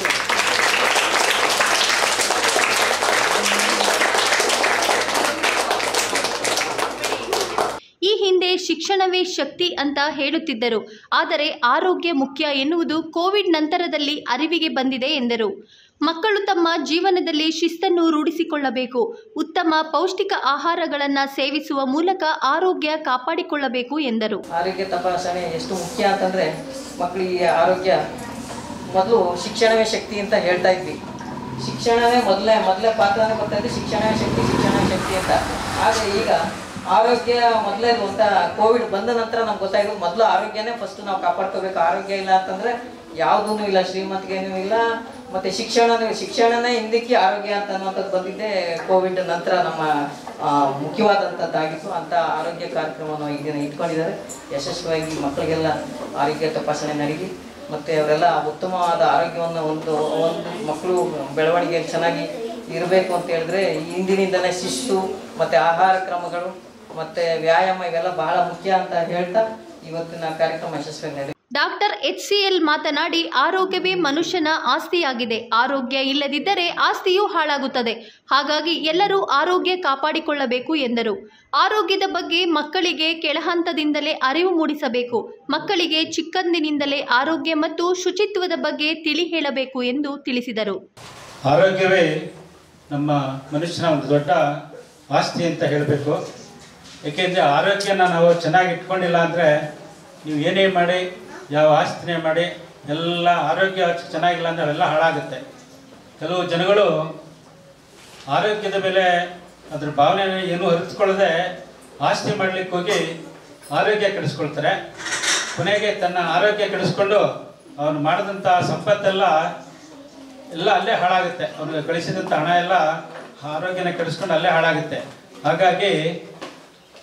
ಈ ಹಿಂದೆ ಶಿಕ್ಷಣವೇ ಶಕ್ತಿ ಅಂತ ಹೇಳುತ್ತಿದ್ದರು ಆದರೆ ಆರೋಗ್ಯ ಮುಖ್ಯ ಎನ್ನುವುದು ಕೋವಿಡ್ ನಂತರದಲ್ಲಿ ಅರಿವಿಗೆ ಬಂದಿದೆ ಎಂದರು ಮಕ್ಕಳು ತಮ್ಮ ಜೀವನದಲ್ಲಿ ಶಿಸ್ತನ್ನು ರೂಢಿಸಿಕೊಳ್ಳಬೇಕು ಉತ್ತಮ ಪೌಷ್ಟಿಕ ಆಹಾರಗಳನ್ನು ಸೇವಿಸುವ ಮೂಲಕ ಆರೋಗ್ಯ ಕಾಪಾಡಿಕೊಳ್ಳಬೇಕು ಎಂದರು ಆರೋಗ್ಯ ತಪಾಸಣೆ ಎಷ್ಟು ಮುಖ್ಯ ಅಂತಂದರೆ ಮಕ್ಕಳಿಗೆ ಆರೋಗ್ಯ ಮೊದಲು ಶಿಕ್ಷಣವೇ ಶಕ್ತಿ ಅಂತ ಹೇಳ್ತಾ ಇದ್ವಿ ಶಿಕ್ಷಣವೇ ಮೊದಲೇ ಮೊದಲೇ ಪಾತ್ರನೇ ಬರ್ತಾ ಇದ್ದು ಶಿಕ್ಷಣವೇ ಶಕ್ತಿ ಶಿಕ್ಷಣವೇ ಶಕ್ತಿ ಅಂತ ಆದರೆ ಈಗ ಆರೋಗ್ಯ ಮೊದಲೇದು ಅಂತ ಕೋವಿಡ್ ಬಂದ ನಂತರ ನಮ್ಗೆ ಗೊತ್ತಾಗಿದ್ದು ಮೊದಲು ಆರೋಗ್ಯನೇ ಫಸ್ಟ್ ನಾವು ಕಾಪಾಡ್ಕೋಬೇಕು ಆರೋಗ್ಯ ಇಲ್ಲ ಅಂತಂದರೆ ಯಾವುದೂ ಇಲ್ಲ ಶ್ರೀಮಂತಿಗೆನೂ ಇಲ್ಲ ಮತ್ತು ಶಿಕ್ಷಣನೂ ಶಿಕ್ಷಣನೇ ಹಿಂದಕ್ಕೆ ಆರೋಗ್ಯ ಅಂತ ಅನ್ನುವಂಥದ್ದು ಬಂದಿದ್ದೆ ಕೋವಿಡ್ ನಂತರ ನಮ್ಮ ಆ, ಮುಖ್ಯವಾದಂಥದ್ದಾಗಿತ್ತು ಅಂಥ ಆರೋಗ್ಯ ಕಾರ್ಯಕ್ರಮವನ್ನು ಈಗ ಇಟ್ಕೊಂಡಿದ್ದಾರೆ ಯಶಸ್ವಿಯಾಗಿ ಮಕ್ಕಳಿಗೆಲ್ಲ ಆರೋಗ್ಯ ತಪಾಸಣೆ ನಡೀಲಿ ಮತ್ತು ಅವರೆಲ್ಲ ಉತ್ತಮವಾದ ಆರೋಗ್ಯವನ್ನು ಒಂದು ಒಂದು ಮಕ್ಕಳು ಬೆಳವಣಿಗೆ ಚೆನ್ನಾಗಿ ಇರಬೇಕು ಅಂತ ಹೇಳಿದ್ರೆ ಇಂದಿನಿಂದಲೇ ಶಿಸ್ತು ಮತ್ತು ಆಹಾರ ಕ್ರಮಗಳು ಮತ್ತು ವ್ಯಾಯಾಮ ಇವೆಲ್ಲ ಬಹಳ ಮುಖ್ಯ ಅಂತ ಹೇಳ್ತಾ ಇವತ್ತಿನ ಕಾರ್ಯಕ್ರಮ ಯಶಸ್ವಿಯಾಗಿ ನಡೆ ಡಾಕ್ಟರ್ ಎಚ್ ಸಿ ಎಲ್ ಮಾತನಾಡಿ ಆರೋಗ್ಯವೇ ಮನುಷ್ಯನ ಆಸ್ತಿಯಾಗಿದೆ ಆರೋಗ್ಯ ಇಲ್ಲದಿದ್ದರೆ ಆಸ್ತಿಯೂ ಹಾಳಾಗುತ್ತದೆ ಹಾಗಾಗಿ ಎಲ್ಲರೂ ಆರೋಗ್ಯ ಕಾಪಾಡಿಕೊಳ್ಳಬೇಕು ಎಂದರು ಆರೋಗ್ಯದ ಬಗ್ಗೆ ಮಕ್ಕಳಿಗೆ ಕೆಳಹಂತದಿಂದಲೇ ಅರಿವು ಮೂಡಿಸಬೇಕು ಮಕ್ಕಳಿಗೆ ಚಿಕ್ಕಂದಿನಿಂದಲೇ ಆರೋಗ್ಯ ಮತ್ತು ಶುಚಿತ್ವದ ಬಗ್ಗೆ ತಿಳಿ ಹೇಳಬೇಕು ಎಂದು ತಿಳಿಸಿದರು ಆರೋಗ್ಯವೇ ನಮ್ಮ ಮನುಷ್ಯನ ಒಂದು ದೊಡ್ಡ ಆಸ್ತಿ ಅಂತ ಹೇಳಬೇಕು ಏಕೆಂದರೆ ಆರೋಗ್ಯನ ನಾವು ಚೆನ್ನಾಗಿ ಇಟ್ಕೊಂಡಿಲ್ಲ ಅಂದರೆ ನೀವು ಏನೇ ಮಾಡಿ ಯಾವ ಆಸ್ತಿನೇ ಮಾಡಿ ಎಲ್ಲ ಆರೋಗ್ಯ ಚೆನ್ನಾಗಿಲ್ಲ ಅಂದರೆ ಅವೆಲ್ಲ ಹಾಳಾಗುತ್ತೆ ಕೆಲವು ಜನಗಳು ಆರೋಗ್ಯದ ಮೇಲೆ ಅದ್ರ ಭಾವನೆ ಏನೂ ಅರಿತುಕೊಳ್ಳದೆ ಆಸ್ತಿ ಮಾಡಲಿಕ್ಕೆ ಹೋಗಿ ಆರೋಗ್ಯ ಕೆಡಿಸ್ಕೊಳ್ತಾರೆ ಕೊನೆಗೆ ತನ್ನ ಆರೋಗ್ಯ ಕೆಡಿಸ್ಕೊಂಡು ಅವನು ಮಾಡಿದಂಥ ಸಂಪತ್ತೆಲ್ಲ ಎಲ್ಲ ಅಲ್ಲೇ ಹಾಳಾಗುತ್ತೆ ಅವನಿಗೆ ಗಳಿಸಿದಂಥ ಹಣ ಎಲ್ಲ ಆರೋಗ್ಯನ ಕೆಡಿಸ್ಕೊಂಡು ಅಲ್ಲೇ ಹಾಳಾಗುತ್ತೆ ಹಾಗಾಗಿ ಈ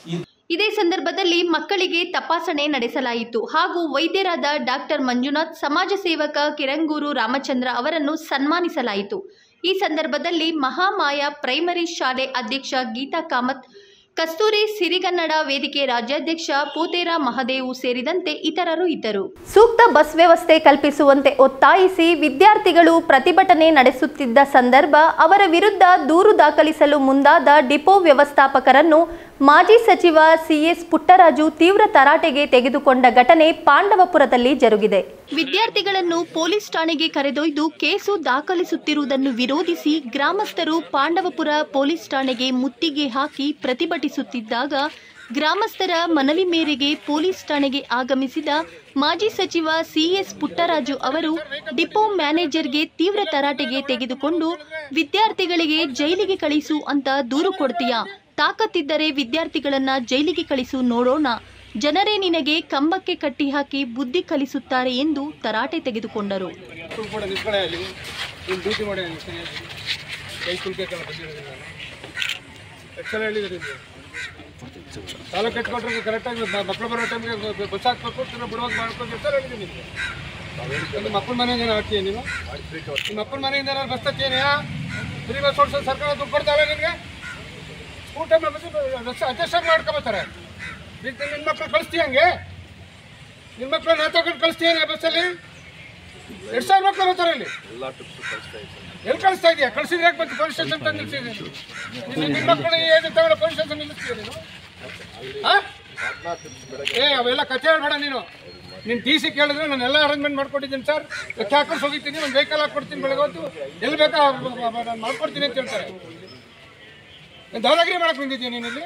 ಇದೇ ಸಂದರ್ಭದಲ್ಲಿ ಮಕ್ಕಳಿಗೆ ತಪಾಸಣೆ ನಡೆಸಲಾಯಿತು ಹಾಗೂ ವೈದ್ಯರಾದ ಡಾಕ್ಟರ್ ಮಂಜುನಾಥ್ ಸಮಾಜ ಸೇವಕ ಕಿರಂಗೂರು ರಾಮಚಂದ್ರ ಅವರನ್ನು ಸನ್ಮಾನಿಸಲಾಯಿತು ಈ ಸಂದರ್ಭದಲ್ಲಿ ಮಹಾಮಾಯ ಪ್ರೈಮರಿ ಶಾಲೆ ಅಧ್ಯಕ್ಷ ಗೀತಾ ಕಾಮತ್ ಕಸ್ತೂರಿ ಸಿರಿಗನ್ನಡ ವೇದಿಕೆ ರಾಜ್ಯಾಧ್ಯಕ್ಷ ಪೂತೇರ ಮಹದೇವು ಸೇರಿದಂತೆ ಇತರರು ಇದ್ದರು ಸೂಕ್ತ ಬಸ್ ವ್ಯವಸ್ಥೆ ಕಲ್ಪಿಸುವಂತೆ ಒತ್ತಾಯಿಸಿ ವಿದ್ಯಾರ್ಥಿಗಳು ಪ್ರತಿಭಟನೆ ನಡೆಸುತ್ತಿದ್ದ ಸಂದರ್ಭ ಅವರ ವಿರುದ್ಧ ದೂರು ದಾಖಲಿಸಲು ಮುಂದಾದ ಡಿಪೋ ವ್ಯವಸ್ಥಾಪಕರನ್ನು ಮಾಜಿ ಸಚಿವ ಸಿಎಸ್ ಪುಟ್ಟರಾಜು ತೀವ್ರ ತರಾಟೆಗೆ ತೆಗೆದುಕೊಂಡ ಘಟನೆ ಪಾಂಡವಪುರದಲ್ಲಿ ಜರುಗಿದೆ ವಿದ್ಯಾರ್ಥಿಗಳನ್ನು ಪೊಲೀಸ್ ಠಾಣೆಗೆ ಕರೆದೊಯ್ದು ಕೇಸು ದಾಖಲಿಸುತ್ತಿರುವುದನ್ನು ವಿರೋಧಿಸಿ ಗ್ರಾಮಸ್ಥರು ಪಾಂಡವಪುರ ಪೊಲೀಸ್ ಠಾಣೆಗೆ ಮುತ್ತಿಗೆ ಹಾಕಿ ಪ್ರತಿಭಟಿಸುತ್ತಿದ್ದಾಗ ಗ್ರಾಮಸ್ಥರ ಮನವಿ ಮೇರೆಗೆ ಪೊಲೀಸ್ ಠಾಣೆಗೆ ಆಗಮಿಸಿದ ಮಾಜಿ ಸಚಿವ ಸಿಎಸ್ ಪುಟ್ಟರಾಜು ಅವರು ಡಿಪೋ ಮ್ಯಾನೇಜರ್ಗೆ ತೀವ್ರ ತರಾಟೆಗೆ ತೆಗೆದುಕೊಂಡು ವಿದ್ಯಾರ್ಥಿಗಳಿಗೆ ಜೈಲಿಗೆ ಕಳಿಸು ಅಂತ ದೂರು ಕೊಡ್ತೀಯಾ ತಾಕತ್ತಿದ್ದರೆ ವಿದ್ಯಾರ್ಥಿಗಳನ್ನ ಜೈಲಿಗೆ ಕಳಿಸು ನೋಡೋಣ ಜನರೇ ನಿನಗೆ ಕಂಬಕ್ಕೆ ಕಟ್ಟಿ ಹಾಕಿ ಬುದ್ಧಿ ಕಲಿಸುತ್ತಾರೆ ಎಂದು ತರಾಟೆ ತೆಗೆದುಕೊಂಡರು ಕೂಡ ನಿಂತ್ಕೊಳ್ಳೆ ಅಲ್ಲಿ ನೀನು ಡ್ಯೂಟಿ ಮಾಡಿ ಅಲ್ಲಿ ಸರಿಯಾಗಿ ಕೈ ಕುಲ್ಕೈತಲ್ಲ ಬಂದಿರೋದಿಲ್ಲ ನಾನು ಎಷ್ಟು ಸಲ ಹೇಳಿದ್ದೀನಿ ನಿಮಗೆ ಸಾಲ ಕಟ್ಕೊಟ್ರೆ ಕರೆಕ್ಟಾಗಿ ಮಕ್ಕಳು ಬರೋ ಟೈಮ್ಗೆ ಬಸ್ ಹಾಕ್ಬೇಕು ತಿರ್ಗಾ ಬಿಡುವಾಗ ಮಾಡ್ಕೊಂಡು ಎಷ್ಟು ಸಲ ಹೇಳಿದ್ದೀನಿ ನಿಮಗೆ ನಿಮ್ಮ ಮಕ್ಕಳ ಮನೆಯಿಂದ ಏನೋ ಹಾಕ್ತೀಯ ನೀನು ನಿಮ್ಮ ಮಕ್ಕಳ ಮನೆಯಿಂದ ಏನಾದ್ರು ಬಸ್ ತತ್ತೀಯಾ ಫ್ರೀ ಬಸ್ ಓಡಿಸೋ ಸರ್ಕಾರ ದುಡ್ಡು ಕೊಡ್ತಾವೆ ನಿನಗೆ ಸ್ಕೂಲ್ ಟೈಮ್ ಬಸ್ ಅಡ್ಜಸ್ಟ್ ಮಾಡ್ಕೊಬತ್ತಾರೆ ಈಗ ನಿನ್ನ ಮಕ್ಕಳು ಕಳಿಸ್ತೀಯ ಹಂಗೆ ನಿಮ್ಮ ಮಕ್ಕಳು ನೇತಾಕೊಂಡು ಕಳಿಸ್ತೀಯ ಬಸ್ಸಲ್ಲಿ ಎರಡು ಸಾವಿರ ಮಕ್ಕಳು ಬರ್ತಾರೆ ಇಲ್ಲಿ ಎಲ್ಲಿ ಕಳಿಸ್ತಾ ಇದೆಯಾ ಕಳಿಸಿದ್ರೆ ಯಾಕೆ ಬಂತು ಪೊಲೀಸ್ ಸ್ಟೇಷನ್ ತಂದು ನಿಲ್ಸಿದ್ದೀನಿ ನಿಮ್ಮ ಮಕ್ಕಳು ಏಜ್ ತಗೊಂಡು ಪೊಲೀಸ್ ಸ್ಟೇಷನ್ ನಿಲ್ಲಿಸ್ತೀಯ ನೀನು ಆ? ಏ ಅವೆಲ್ಲ ಕಥೆ ಹೇಳ್ಬೇಡ ನೀನು ನೀನು ಟಿ ಸಿ ಕೇಳಿದ್ರೆ ನಾನು ಎಲ್ಲ ಅರೇಂಜ್ಮೆಂಟ್ ಮಾಡ್ಕೊಟ್ಟಿದ್ದೀನಿ ಸರ್ ಲೆಕ್ಕ ಹಾಕೊಂಡು ಹೋಗಿದ್ದೀನಿ ಒಂದು ವೆಹಿಕಲ್ ಹಾಕ್ಕೊಡ್ತೀನಿ ಬೆಳಗ್ಗೆ ಹೊತ್ತು ಎಲ್ಲಿ ಬೇಕಾ ನಾನು ಮಾಡ್ಕೊಡ್ತೀನಿ ಅಂತ ಹೇಳ್ತಾರೆ ಏನ್ ದಾದಾಗಿರಿ ಮಾಡಕ್ ಬಂದಿದ್ಯಾ ನೀನು ಇಲ್ಲಿ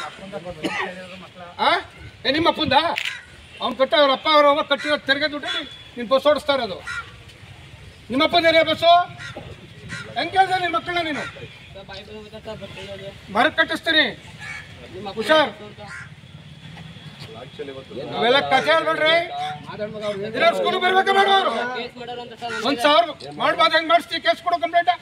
ಆ ಏ ನಿಮ್ಮ ಅಪ್ಪಂದ ಅವ್ನು ಕಟ್ಟ ಅವ್ರ ಅಪ್ಪ ಅವ್ರ ಅವ್ವ ಕಟ್ಟಿರೋ ತೆರಿಗೆ ದುಡ್ಡು ನೀನು ಬಸ್ ಓಡಿಸ್ತಾ ಇರೋದು ನಿಮ್ಮ ಅಪ್ಪಂದೇನೇ ಬಸ್ಸು ಹೆಂಗ್ ಕೇಳ್ದೆ ನಿನ್ನ ಮಕ್ಕಳನ್ನ ನೀನು ಮರಕ್ಕೆ ಕಟ್ಟಿಸ್ತೀನಿ ಹುಷಾರ್ ಅವೆಲ್ಲ ಕಥೆ ಹೇಳ್ಬೇಡ್ರಿ ಸ್ಕೂಲ್ ಬರ್ಬೇಕಾ ಬೇಡ ಅವರು ಒಂದ್ ಸಾವಿರ ಮಾಡ್ಬೋದು ಹೆಂಗ್ ಮಾಡಿಸ್ತೀವಿ ಕೇಸ್ ಕೊಡು ಕಂಪ್ಲೇಂಟ್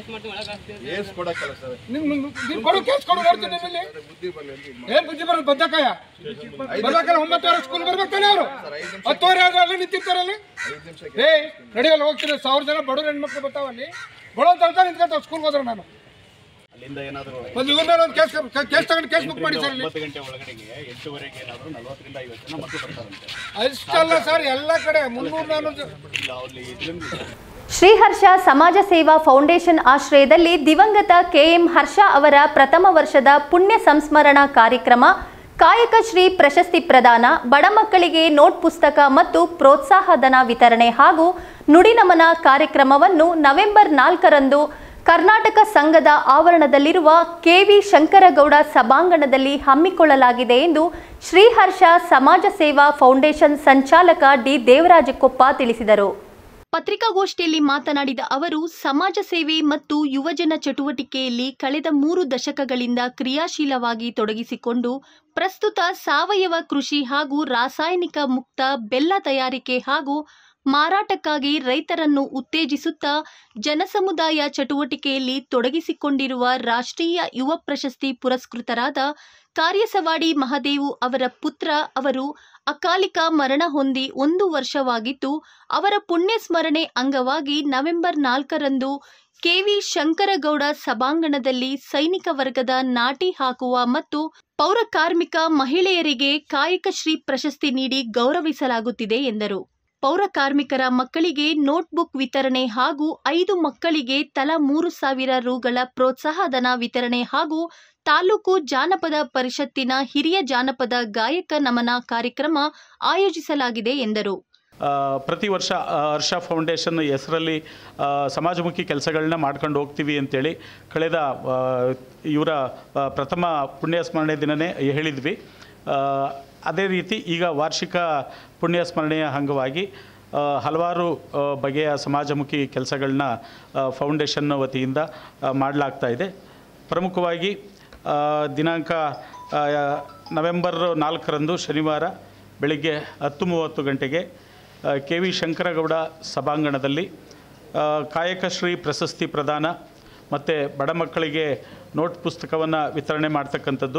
ನಿಮ್ ನೀನ್ ಕೊಡು ಕೇಸ್ ಕೊಡು ನೋಡ್ತೀನಿ ನಿಮ್ಮಲ್ಲಿ ಏನ್ ಬುದ್ಧಿ ಬರೋದು ಬದ್ದಕಾಯ ಬರ್ಬೇಕಲ್ಲ ಒಂಬತ್ತುವರೆ ಸ್ಕೂಲ್ ಬರ್ಬೇಕಾನೆ ಅವರು ಹತ್ತುವರೆ ಆದ್ರೆ ಅಲ್ಲಿ ನಿಂತಿರ್ತಾರಲ್ಲಿ ಏ ನಡಿಯಲ್ಲ ಹೋಗ್ತೀನಿ ಸಾವಿರ ಜನ ಬಡವ್ರ ಹೆಣ್ಮಕ್ಳು ಬರ್ತಾವ ಅಲ್ಲಿ ಬಡವ ತಳ್ತಾ ನಿಂತ್ಕೊತಾವ ಸ್ಕೂಲ್ಗೆ ಹೋದ್ರೆ ನಾನು ಒಂದು ಇವ್ರ ಮೇಲೆ ಒಂದು ಕೇಸ್ ಕೇಸ್ ತಗೊಂಡು ಕೇಸ್ ಬುಕ್ ಮಾಡಿ ಸರ್ ಅಲ್ಲಿ ಗಂಟೆ ಒಳಗಡೆಗೆ ಎಂಟುವರೆಗೆ ಏನಾದರೂ ನಲವತ್ತರಿಂದ ಐವತ್ತು ಜನ ಮಕ್ಕಳು ಬರ್ತಾರಂತೆ ಅಷ್ಟಲ್ಲ ಸರ್ ಎಲ್ಲ ಕಡೆ ಮುನ್ನೂರು ನಾನ್ನೂರು ಇಲ್ಲ ಅಲ್ಲಿ ಇದರಿಂದ ಶ್ರೀಹರ್ಷ ಸಮಾಜ ಸೇವಾ ಫೌಂಡೇಶನ್ ಆಶ್ರಯದಲ್ಲಿ ದಿವಂಗತ ಕೆಎಂ ಹರ್ಷ ಅವರ ಪ್ರಥಮ ವರ್ಷದ ಪುಣ್ಯ ಸಂಸ್ಮರಣಾ ಕಾರ್ಯಕ್ರಮ ಕಾಯಕ ಶ್ರೀ ಪ್ರಶಸ್ತಿ ಪ್ರದಾನ ಬಡ ಮಕ್ಕಳಿಗೆ ನೋಟ್ ಪುಸ್ತಕ ಮತ್ತು ಪ್ರೋತ್ಸಾಹಧನ ವಿತರಣೆ ಹಾಗೂ ನುಡಿನಮನ ಕಾರ್ಯಕ್ರಮವನ್ನು ನವೆಂಬರ್ ನಾಲ್ಕರಂದು ಕರ್ನಾಟಕ ಸಂಘದ ಆವರಣದಲ್ಲಿರುವ ಕೆವಿ ಶಂಕರಗೌಡ ಸಭಾಂಗಣದಲ್ಲಿ ಹಮ್ಮಿಕೊಳ್ಳಲಾಗಿದೆ ಎಂದು ಶ್ರೀಹರ್ಷ ಸಮಾಜ ಸೇವಾ ಫೌಂಡೇಶನ್ ಸಂಚಾಲಕ ಡಿ ದೇವರಾಜಕೊಪ್ಪ ತಿಳಿಸಿದರು ಪತ್ರಿಕಾಗೋಷ್ಠಿಯಲ್ಲಿ ಮಾತನಾಡಿದ ಅವರು ಸಮಾಜ ಸೇವೆ ಮತ್ತು ಯುವಜನ ಚಟುವಟಿಕೆಯಲ್ಲಿ ಕಳೆದ ಮೂರು ದಶಕಗಳಿಂದ ಕ್ರಿಯಾಶೀಲವಾಗಿ ತೊಡಗಿಸಿಕೊಂಡು ಪ್ರಸ್ತುತ ಸಾವಯವ ಕೃಷಿ ಹಾಗೂ ರಾಸಾಯನಿಕ ಮುಕ್ತ ಬೆಲ್ಲ ತಯಾರಿಕೆ ಹಾಗೂ ಮಾರಾಟಕ್ಕಾಗಿ ರೈತರನ್ನು ಉತ್ತೇಜಿಸುತ್ತಾ ಜನಸಮುದಾಯ ಚಟುವಟಿಕೆಯಲ್ಲಿ ತೊಡಗಿಸಿಕೊಂಡಿರುವ ರಾಷ್ಟ್ರೀಯ ಯುವ ಪ್ರಶಸ್ತಿ ಪುರಸ್ಕೃತರಾದ ಕಾರ್ಯಸವಾಡಿ ಮಹದೇವು ಅವರ ಪುತ್ರ ಅವರು ಅಕಾಲಿಕ ಮರಣ ಹೊಂದಿ ಒಂದು ವರ್ಷವಾಗಿದ್ದು ಅವರ ಪುಣ್ಯ ಸ್ಮರಣೆ ಅಂಗವಾಗಿ ನವೆಂಬರ್ ನಾಲ್ಕರಂದು ಕೆವಿ ಶಂಕರಗೌಡ ಸಭಾಂಗಣದಲ್ಲಿ ಸೈನಿಕ ವರ್ಗದ ನಾಟಿ ಹಾಕುವ ಮತ್ತು ಪೌರ ಕಾರ್ಮಿಕ ಮಹಿಳೆಯರಿಗೆ ಕಾಯಕ ಶ್ರೀ ಪ್ರಶಸ್ತಿ ನೀಡಿ ಗೌರವಿಸಲಾಗುತ್ತಿದೆ ಎಂದರು ಪೌರ ಕಾರ್ಮಿಕರ ಮಕ್ಕಳಿಗೆ ನೋಟ್ಬುಕ್ ವಿತರಣೆ ಹಾಗೂ ಐದು ಮಕ್ಕಳಿಗೆ ತಲಾ ಮೂರು ಸಾವಿರ ರುಗಳ ಪ್ರೋತ್ಸಾಹಧನ ವಿತರಣೆ ಹಾಗೂ ತಾಲೂಕು ಜಾನಪದ ಪರಿಷತ್ತಿನ ಹಿರಿಯ ಜಾನಪದ ಗಾಯಕ ನಮನ ಕಾರ್ಯಕ್ರಮ ಆಯೋಜಿಸಲಾಗಿದೆ ಎಂದರು ಆ, ಪ್ರತಿ ವರ್ಷ ಆ, ಹರ್ಷ ಫೌಂಡೇಶನ್ ಹೆಸರಲ್ಲಿ ಆ, ಸಮಾಜಮುಖಿ ಕೆಲಸಗಳನ್ನ ಮಾಡ್ಕೊಂಡು ಹೋಗ್ತೀವಿ ಅಂತೇಳಿ ಕಳೆದ ಆ, ಇವರ ಆ, ಪ್ರಥಮ ಪುಣ್ಯ ಸ್ಮರಣೆ ದಿನವೇ ಹೇಳಿದ್ವಿ ಆ, ಅದೇ ರೀತಿ ಈಗ ವಾರ್ಷಿಕ ಪುಣ್ಯ ಸ್ಮರಣೆಯ ಅಂಗವಾಗಿ ಆ, ಹಲವಾರು ಆ, ಬಗೆಯ ಸಮಾಜಮುಖಿ ಕೆಲಸಗಳನ್ನ ಫೌಂಡೇಶನ್ ವತಿಯಿಂದ ಮಾಡಲಾಗ್ತಾ ಇದೆ ಪ್ರಮುಖವಾಗಿ ಆ, ದಿನಾಂಕ ಆ, ನವೆಂಬರ್ ನಾಲ್ಕರಂದು ಶನಿವಾರ ಬೆಳಿಗ್ಗೆ ಹತ್ತು ಮೂವತ್ತು ಗಂಟೆಗೆ ಕೆ ವಿ ಶಂಕರಗೌಡ ಸಭಾಂಗಣದಲ್ಲಿ ಆ, ಕಾಯಕಶ್ರೀ ಪ್ರಶಸ್ತಿ ಪ್ರದಾನ ಮತ್ತು ಬಡ ಮಕ್ಕಳಿಗೆ ನೋಟ್ ಪುಸ್ತಕವನ್ನು ವಿತರಣೆ ಮಾಡ್ತಕ್ಕಂಥದ್ದು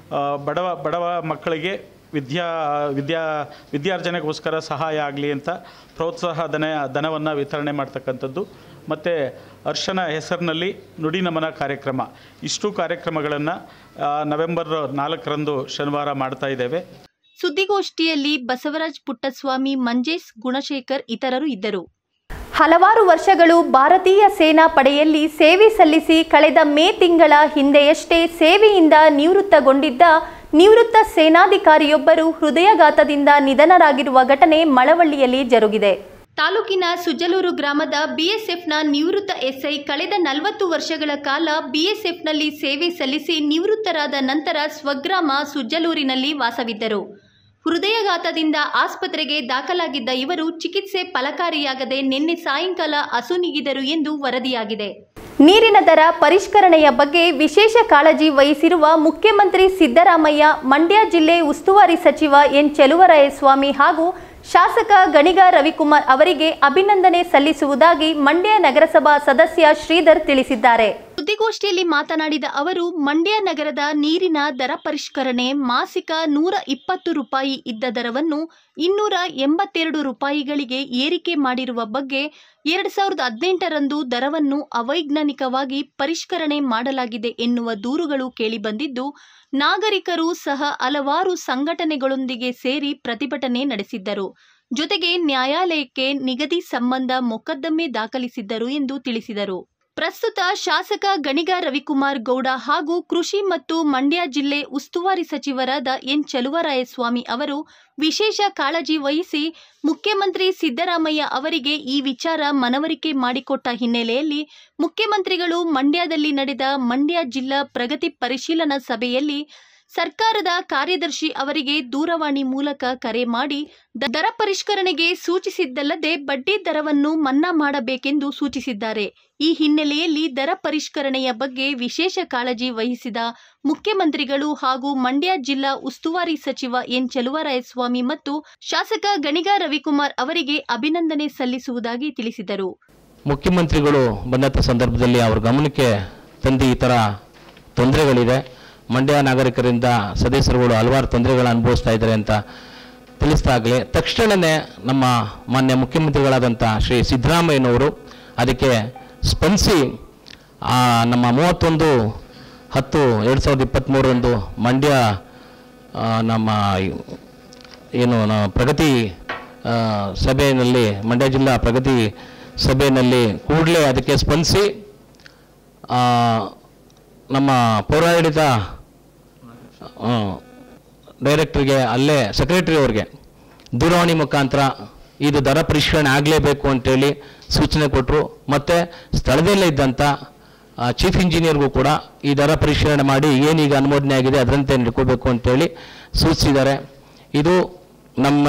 ಆ, ಬಡವ ಬಡವ ಮಕ್ಕಳಿಗೆ ವಿದ್ಯಾ ವಿದ್ಯಾ ವಿದ್ಯಾರ್ಜನೆಗೋಸ್ಕರ ಸಹಾಯ ಆಗಲಿ ಅಂತ ಪ್ರೋತ್ಸಾಹ ಧನ ಧನವನ್ನು ವಿತರಣೆ ಮಾಡ್ತಕ್ಕಂಥದ್ದು ಮತ್ತು ಹರ್ಷನ ಹೆಸರಿನಲ್ಲಿ ನುಡಿ ನಮನ ಕಾರ್ಯಕ್ರಮ ಇಷ್ಟು ಕಾರ್ಯಕ್ರಮಗಳನ್ನು ನವೆಂಬರ್ ನಾಲ್ಕರಂದು ಶನಿವಾರ ಮಾಡ್ತಾ ಇದ್ದೇವೆ ಸುದ್ದಿಗೋಷ್ಠಿಯಲ್ಲಿ ಬಸವರಾಜ್ ಪುಟ್ಟಸ್ವಾಮಿ ಮಂಜೇಶ್ ಗುಣಶೇಖರ್ ಇತರರು ಇದ್ದರು ಹಲವಾರು ವರ್ಷಗಳು ಭಾರತೀಯ ಸೇನಾ ಪಡೆಯಲ್ಲಿ ಸೇವೆ ಸಲ್ಲಿಸಿ ಕಳೆದ ಮೇ ತಿಂಗಳ ಹಿಂದೆಯಷ್ಟೇ ಸೇವೆಯಿಂದ ನಿವೃತ್ತಗೊಂಡಿದ್ದ ನಿವೃತ್ತ ಸೇನಾಧಿಕಾರಿಯೊಬ್ಬರು ಹೃದಯಘಾತದಿಂದ ನಿಧನರಾಗಿರುವ ಘಟನೆ ಮಳವಳ್ಳಿಯಲ್ಲಿ ಜರುಗಿದೆ ತಾಲೂಕಿನ ಸುಜಲೂರು ಗ್ರಾಮದ ಬಿಎಸ್ಎಫ್ನ ನಿವೃತ್ತ ಎಸ್ಐ ಕಳೆದ ನಲವತ್ತು ವರ್ಷಗಳ ಕಾಲ ಬಿಎಸ್ಎಫ್ನಲ್ಲಿ ಸೇವೆ ಸಲ್ಲಿಸಿ ನಿವೃತ್ತರಾದ ನಂತರ ಸ್ವಗ್ರಾಮ ಸುಜ್ಜಲೂರಿನಲ್ಲಿ ವಾಸವಿದ್ದರು ಹೃದಯಘಾತದಿಂದ ಆಸ್ಪತ್ರೆಗೆ ದಾಖಲಾಗಿದ್ದ ಇವರು ಚಿಕಿತ್ಸೆ ಫಲಕಾರಿಯಾಗದೆ ನಿನ್ನೆ ಸಾಯಂಕಾಲ ಅಸುನೀಗಿದರು ಎಂದು ವರದಿಯಾಗಿದೆ ನೀರಿನ ದರ ಪರಿಷ್ಕರಣೆಯ ಬಗ್ಗೆ ವಿಶೇಷ ಕಾಳಜಿ ವಹಿಸಿರುವ ಮುಖ್ಯಮಂತ್ರಿ ಸಿದ್ದರಾಮಯ್ಯ ಮಂಡ್ಯ ಜಿಲ್ಲೆ ಉಸ್ತುವಾರಿ ಸಚಿವ ಎನ್ ಚೆಲುವರಾಯಸ್ವಾಮಿ ಹಾಗೂ ಶಾಸಕ ಗಣಿಗ ರವಿಕುಮಾರ್ ಅವರಿಗೆ ಅಭಿನಂದನೆ ಸಲ್ಲಿಸುವುದಾಗಿ ಮಂಡ್ಯ ನಗರಸಭಾ ಸದಸ್ಯ ಶ್ರೀಧರ್ ತಿಳಿಸಿದ್ದಾರೆ ಸುದ್ದಿಗೋಷ್ಠಿಯಲ್ಲಿ ಮಾತನಾಡಿದ ಅವರು ಮಂಡ್ಯ ನಗರದ ನೀರಿನ ದರ ಪರಿಷ್ಕರಣೆ ಮಾಸಿಕ ನೂರ ಇಪ್ಪತ್ತು ರೂಪಾಯಿ ಇದ್ದ ದರವನ್ನು ಇನ್ನೂರ ಎಂಬತ್ತೆರಡು ರೂಪಾಯಿಗಳಿಗೆ ಏರಿಕೆ ಮಾಡಿರುವ ಬಗ್ಗೆ ಎರಡು ಸಾವಿರದ ಹದಿನೆಂಟರಂದು ದರವನ್ನು ಅವೈಜ್ಞಾನಿಕವಾಗಿ ಪರಿಷ್ಕರಣೆ ಮಾಡಲಾಗಿದೆ ಎನ್ನುವ ದೂರುಗಳು ಕೇಳಿಬಂದಿದ್ದು ನಾಗರಿಕರು ಸಹ ಹಲವಾರು ಸಂಘಟನೆಗಳೊಂದಿಗೆ ಸೇರಿ ಪ್ರತಿಭಟನೆ ನಡೆಸಿದ್ದರು ಜೊತೆಗೆ ನ್ಯಾಯಾಲಯಕ್ಕೆ ನಿಗದಿ ಸಂಬಂಧ ಮೊಕದ್ದಮೆ ದಾಖಲಿಸಿದ್ದರು ಎಂದು ತಿಳಿಸಿದರು ಪ್ರಸ್ತುತ ಶಾಸಕ ಗಣಿಗ ರವಿಕುಮಾರ್ ಗೌಡ ಹಾಗೂ ಕೃಷಿ ಮತ್ತು ಮಂಡ್ಯ ಜಿಲ್ಲೆ ಉಸ್ತುವಾರಿ ಸಚಿವರಾದ ಎನ್ ಚಲುವರಾಯಸ್ವಾಮಿ ಅವರು ವಿಶೇಷ ಕಾಳಜಿ ವಹಿಸಿ ಮುಖ್ಯಮಂತ್ರಿ ಸಿದ್ದರಾಮಯ್ಯ ಅವರಿಗೆ ಈ ವಿಚಾರ ಮನವರಿಕೆ ಮಾಡಿಕೊಟ್ಟ ಹಿನ್ನೆಲೆಯಲ್ಲಿ ಮುಖ್ಯಮಂತ್ರಿಗಳು ಮಂಡ್ಯದಲ್ಲಿ ನಡೆದ ಮಂಡ್ಯ ಜಿಲ್ಲಾ ಪ್ರಗತಿ ಪರಿಶೀಲನಾ ಸಭೆಯಲ್ಲಿ ಸರ್ಕಾರದ ಕಾರ್ಯದರ್ಶಿ ಅವರಿಗೆ ದೂರವಾಣಿ ಮೂಲಕ ಕರೆ ಮಾಡಿ ದ- ದರ ಪರಿಷ್ಕರಣೆಗೆ ಸೂಚಿಸಿದ್ದಲ್ಲದೆ ಬಡ್ಡಿ ದರವನ್ನು ಮನ್ನಾ ಮಾಡಬೇಕೆಂದು ಸೂಚಿಸಿದ್ದಾರೆ ಈ ಹಿನ್ನೆಲೆಯಲ್ಲಿ ದರ ಪರಿಷ್ಕರಣೆಯ ಬಗ್ಗೆ ವಿಶೇಷ ಕಾಳಜಿ ವಹಿಸಿದ ಮುಖ್ಯಮಂತ್ರಿಗಳು ಹಾಗೂ ಮಂಡ್ಯ ಜಿಲ್ಲಾ ಉಸ್ತುವಾರಿ ಸಚಿವ ಎನ್ ಚೆಲುವರಾಯಸ್ವಾಮಿ ಮತ್ತು ಶಾಸಕ ಗಣಿಗ ರವಿಕುಮಾರ್ ಅವರಿಗೆ ಅಭಿನಂದನೆ ಸಲ್ಲಿಸುವುದಾಗಿ ತಿಳಿಸಿದರು ಮುಖ್ಯಮಂತ್ರಿಗಳು ಬಂದಂಥ ಸಂದರ್ಭದಲ್ಲಿ ಅವ್ರ ಗಮನಕ್ಕೆ ತಂದು ಈ ಥರ ತೊಂದರೆಗಳಿದೆ ಮಂಡ್ಯ ನಾಗರಿಕರಿಂದ ಸದಸ್ಯರುಗಳು ಹಲವಾರು ತೊಂದರೆಗಳನ್ನು ಅನುಭವಿಸ್ತಾ ಇದ್ದಾರೆ ಅಂತ ತಿಳಿಸ್ದಾಗಲೇ ತಕ್ಷಣವೇ ನಮ್ಮ ಮಾನ್ಯ ಮುಖ್ಯಮಂತ್ರಿಗಳಾದಂಥ ಶ್ರೀ ಸಿದ್ದರಾಮಯ್ಯನವರು ಅದಕ್ಕೆ ಸ್ಪಂದಿಸಿ ಆ, ನಮ್ಮ ಮೂವತ್ತೊಂದು ಹತ್ತು ಎರಡು ಸಾವಿರದ ಇಪ್ಪತ್ತ್ಮೂರರಂದು ಮಂಡ್ಯ ಆ, ನಮ್ಮ ಏನು ನ- ಪ್ರಗತಿ ಆ, ಸಭೆಯಲ್ಲಿ ಮಂಡ್ಯ ಜಿಲ್ಲಾ ಪ್ರಗತಿ ಸಭೆಯಲ್ಲಿ ಕೂಡಲೇ ಅದಕ್ಕೆ ಸ್ಪಂದಿಸಿ ಆ, ನಮ್ಮ ಪೌರಾಡಳಿತ ಆ, ಡೈರೆಕ್ಟ್ರಿಗೆ ಅಲ್ಲೇ ಸೆಕ್ರೆಟರಿ ಅವ್ರಿಗೆ ದೂರವಾಣಿ ಮುಖಾಂತರ ಇದು ದರ ಪರಿಷ್ಕರಣೆ ಆಗಲೇಬೇಕು ಅಂತೇಳಿ ಸೂಚನೆ ಕೊಟ್ಟರು ಮತ್ತು ಸ್ಥಳದಲ್ಲೇ ಇದ್ದಂಥ ಚೀಫ್ ಇಂಜಿನಿಯರ್ಗೂ ಕೂಡ ಈ ದರ ಪರಿಷ್ಕರಣೆ ಮಾಡಿ ಏನೀಗ ಅನುಮೋದನೆ ಆಗಿದೆ ಅದರಂತೆ ನಡ್ಕೋಬೇಕು ಅಂತೇಳಿ ಸೂಚಿಸಿದ್ದಾರೆ ಇದು ನಮ್ಮ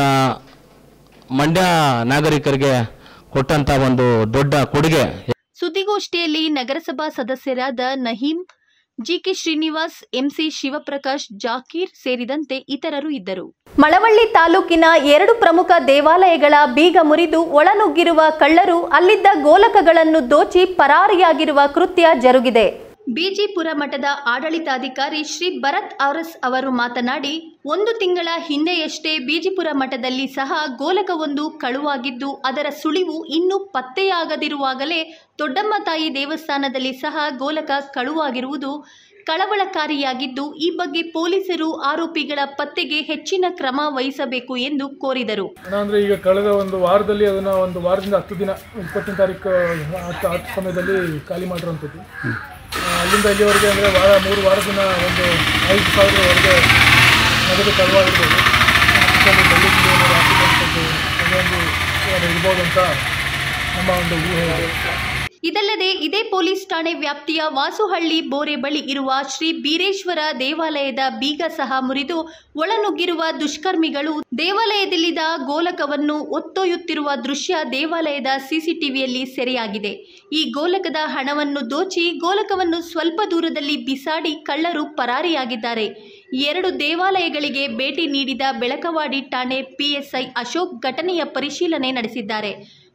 ಮಂಡ್ಯ ನಾಗರಿಕರಿಗೆ ಕೊಟ್ಟಂಥ ಒಂದು ದೊಡ್ಡ ಕೊಡುಗೆ ಸುದ್ದಿಗೋಷ್ಠಿಯಲ್ಲಿ ನಗರಸಭಾ ಸದಸ್ಯರಾದ ನಹೀಂ ಜಿಕೆ ಶ್ರೀನಿವಾಸ್ ಎಂಸಿ ಶಿವಪ್ರಕಾಶ್ ಜಾಕೀರ್ ಸೇರಿದಂತೆ ಇತರರು ಇದ್ದರು ಮಳವಳ್ಳಿ ತಾಲೂಕಿನ ಎರಡು ಪ್ರಮುಖ ದೇವಾಲಯಗಳ ಬೀಗ ಮುರಿದು ಒಳನುಗ್ಗಿರುವ ಕಳ್ಳರು ಅಲ್ಲಿದ್ದ ಗೋಲಕಗಳನ್ನು ದೋಚಿ ಪರಾರಿಯಾಗಿರುವ ಕೃತ್ಯ ಜರುಗಿದೆ ಬಿಜಿಪುರ ಮಠದ ಆಡಳಿತಾಧಿಕಾರಿ ಶ್ರೀ ಭರತ್ ಆರ್ಎಸ್ ಅವರು ಮಾತನಾಡಿ ಒಂದು ತಿಂಗಳ ಹಿಂದೆಯಷ್ಟೇ ಬಿಜಿಪುರ ಮಠದಲ್ಲಿ ಸಹ ಗೋಲಕವೊಂದು ಕಳುವಾಗಿದ್ದು ಅದರ ಸುಳಿವು ಇನ್ನೂ ಪತ್ತೆಯಾಗದಿರುವಾಗಲೇ ದೊಡ್ಡಮ್ಮ ತಾಯಿ ದೇವಸ್ಥಾನದಲ್ಲಿ ಸಹ ಗೋಲಕ ಕಳುವಾಗಿರುವುದು ಕಳವಳಕಾರಿಯಾಗಿದ್ದು ಈ ಬಗ್ಗೆ ಪೊಲೀಸರು ಆರೋಪಿಗಳ ಪತ್ತೆಗೆ ಹೆಚ್ಚಿನ ಕ್ರಮ ವಹಿಸಬೇಕು ಎಂದು ಕೋರಿದರು ಅಂದರೆ ಈಗ ಕಳೆದ ಒಂದು ವಾರದಲ್ಲಿ ಅದನ್ನು ಒಂದು ವಾರದಿಂದ ಹತ್ತು ದಿನ ಇಪ್ಪತ್ತನೇ ತಾರೀಕು ಹತ್ತು ಹತ್ತು ಸಮಯದಲ್ಲಿ ಖಾಲಿ ಮಾಡಿರುವಂಥದ್ದು ಆ, ಅಲ್ಲಿಂದ ಇಲ್ಲಿವರೆಗೆ ಅಂದರೆ ವಾರ ಮೂರು ವಾರದಿನ ಒಂದು ಐದು ಸಾವಿರವರೆಗೆ ನಗದು ಕಳವಾಗಿರ್ಬೋದು ಅದರಲ್ಲಿ ಬೆಳ್ಳಿ ಗಿಳಿಯನ್ನು ಹಾಕಿರುವಂಥದ್ದು ಅದೊಂದು ಅದು ಇರ್ಬೋದು ಅಂತ ನಮ್ಮ ಒಂದು ಊಹೆ ಇದೆ. ಇದಲ್ಲದೆ ಇದೇ ಪೊಲೀಸ್ ಠಾಣೆ ವ್ಯಾಪ್ತಿಯ ವಾಸುಹಳ್ಳಿ ಬೋರೆ ಬಳಿ ಇರುವ ಶ್ರೀ ಬೀರೇಶ್ವರ ದೇವಾಲಯದ ಬೀಗ ಸಹ ಮುರಿದು ಒಳನುಗ್ಗಿರುವ ದುಷ್ಕರ್ಮಿಗಳು ದೇವಾಲಯದಲ್ಲಿದ್ದ ಗೋಲಕವನ್ನು ಒತ್ತೊಯ್ಯುತ್ತಿರುವ ದೃಶ್ಯ ದೇವಾಲಯದ ಸಿಸಿಟಿವಿಯಲ್ಲಿ ಸೆರೆಯಾಗಿದೆ ಈ ಗೋಲಕದ ಹಣವನ್ನು ದೋಚಿ ಗೋಲಕವನ್ನು ಸ್ವಲ್ಪ ದೂರದಲ್ಲಿ ಬಿಸಾಡಿ ಕಳ್ಳರು ಪರಾರಿಯಾಗಿದ್ದಾರೆ ಎರಡು ದೇವಾಲಯಗಳಿಗೆ ಭೇಟಿ ನೀಡಿದ ಬೆಳಕವಾಡಿ ಠಾಣೆ ಪಿಎಸ್ಐ ಅಶೋಕ್ ಘಟನೆಯ ಪರಿಶೀಲನೆ ನಡೆಸಿದ್ದಾರೆ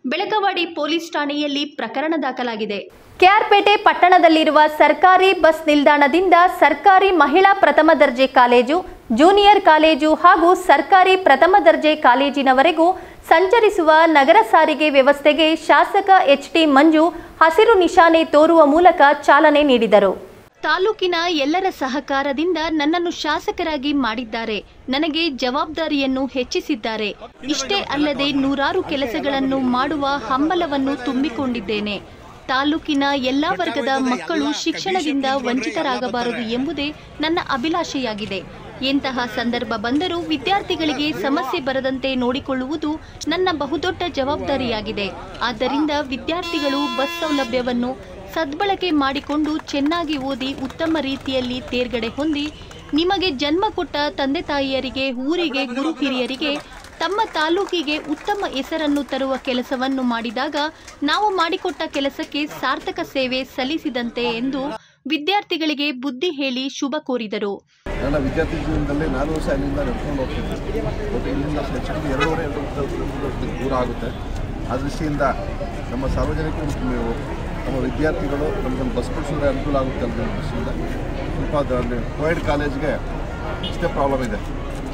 ಬೆಳಕವಾಡಿ ಪೊಲೀಸ್ ಠಾಣೆಯಲ್ಲಿ ಪ್ರಕರಣ ದಾಖಲಾಗಿದೆ ಕೆಆರ್ಪೇಟೆ ಪಟ್ಟಣದಲ್ಲಿರುವ ಸರ್ಕಾರಿ ಬಸ್ ನಿಲ್ದಾಣದಿಂದ ಸರ್ಕಾರಿ ಮಹಿಳಾ ಪ್ರಥಮ ದರ್ಜೆ ಕಾಲೇಜು ಜೂನಿಯರ್ ಕಾಲೇಜು ಹಾಗೂ ಸರ್ಕಾರಿ ಪ್ರಥಮ ದರ್ಜೆ ಕಾಲೇಜಿನವರೆಗೂ ಸಂಚರಿಸುವ ನಗರ ಸಾರಿಗೆ ವ್ಯವಸ್ಥೆಗೆ ಶಾಸಕ ಎಚ್ ಟಿ ಮಂಜು ಹಸಿರು ನಿಶಾನೆ ತೋರುವ ಮೂಲಕ ಚಾಲನೆ ನೀಡಿದರು ತಾಲೂಕಿನ ಎಲ್ಲರ ಸಹಕಾರದಿಂದ ನನ್ನನ್ನು ಶಾಸಕರಾಗಿ ಮಾಡಿದ್ದಾರೆ ನನಗೆ ಜವಾಬ್ದಾರಿಯನ್ನು ಹೆಚ್ಚಿಸಿದ್ದಾರೆ ಇಷ್ಟೇ ಅಲ್ಲದೆ ನೂರಾರು ಕೆಲಸಗಳನ್ನು ಮಾಡುವ ಹಂಬಲವನ್ನು ತುಂಬಿಕೊಂಡಿದ್ದೇನೆ ತಾಲೂಕಿನ ಎಲ್ಲಾ ವರ್ಗದ ಮಕ್ಕಳು ಶಿಕ್ಷಣದಿಂದ ವಂಚಿತರಾಗಬಾರದು ಎಂಬುದೇ ನನ್ನ ಅಭಿಲಾಷೆಯಾಗಿದೆ ಎಂತಹ ಸಂದರ್ಭ ಬಂದರೂ ವಿದ್ಯಾರ್ಥಿಗಳಿಗೆ ಸಮಸ್ಯೆ ಬರದಂತೆ ನೋಡಿಕೊಳ್ಳುವುದು ನನ್ನ ಬಹುದೊಡ್ಡ ಜವಾಬ್ದಾರಿಯಾಗಿದೆ ಆದ್ದರಿಂದ ವಿದ್ಯಾರ್ಥಿಗಳು ಬಸ್ ಸೌಲಭ್ಯವನ್ನು ಸದ್ಬಳಕೆ ಮಾಡಿಕೊಂಡು ಚೆನ್ನಾಗಿ ಓದಿ ಉತ್ತಮ ರೀತಿಯಲ್ಲಿ ತೇರ್ಗಡೆ ಹೊಂದಿ ನಿಮಗೆ ಜನ್ಮ ಕೊಟ್ಟ ತಂದೆ ತಾಯಿಯರಿಗೆ ಊರಿಗೆ ಗುರು ಹಿರಿಯರಿಗೆ ತಮ್ಮ ತಾಲೂಕಿಗೆ ಉತ್ತಮ ಹೆಸರನ್ನು ತರುವ ಕೆಲಸವನ್ನು ಮಾಡಿದಾಗ ನಾವು ಮಾಡಿಕೊಟ್ಟ ಕೆಲಸಕ್ಕೆ ಸಾರ್ಥಕ ಸೇವೆ ಸಲ್ಲಿಸಿದಂತೆ ಎಂದು ವಿದ್ಯಾರ್ಥಿಗಳಿಗೆ ಬುದ್ಧಿ ಹೇಳಿ ಶುಭ ಕೋರಿದರು ನನ್ನ ವಿದ್ಯಾರ್ಥಿ ಜೀವನದಲ್ಲಿ ನಾನು ಸಹ ಅಲ್ಲಿಂದ ನಡ್ಕೊಂಡು ಹೋಗ್ತಿದ್ದೆ ಮತ್ತು ಇಲ್ಲಿಂದ ಹೆಚ್ಚು ಎರಡೂವರೆ ಎರಡು ಕಿಲೋಮೀಟರ್ ದೂರ ಆಗುತ್ತೆ ಆ ದೃಷ್ಟಿಯಿಂದ ನಮ್ಮ ಸಾರ್ವಜನಿಕರು ಮತ್ತು ನೀವು ನಮ್ಮ ವಿದ್ಯಾರ್ಥಿಗಳು ನಮಗೊಂದು ಬಸ್ ಬಿಡಿಸಿದ್ರೆ ಅನುಕೂಲ ಆಗುತ್ತೆ ಅನ್ನೋ ದೃಷ್ಟಿಯಿಂದ ಸ್ವಲ್ಪ ಅದು ಅಲ್ಲಿ ಕೋಯಡ್ ಕಾಲೇಜ್ಗೆ ಇಷ್ಟೇ ಪ್ರಾಬ್ಲಮ್ ಇದೆ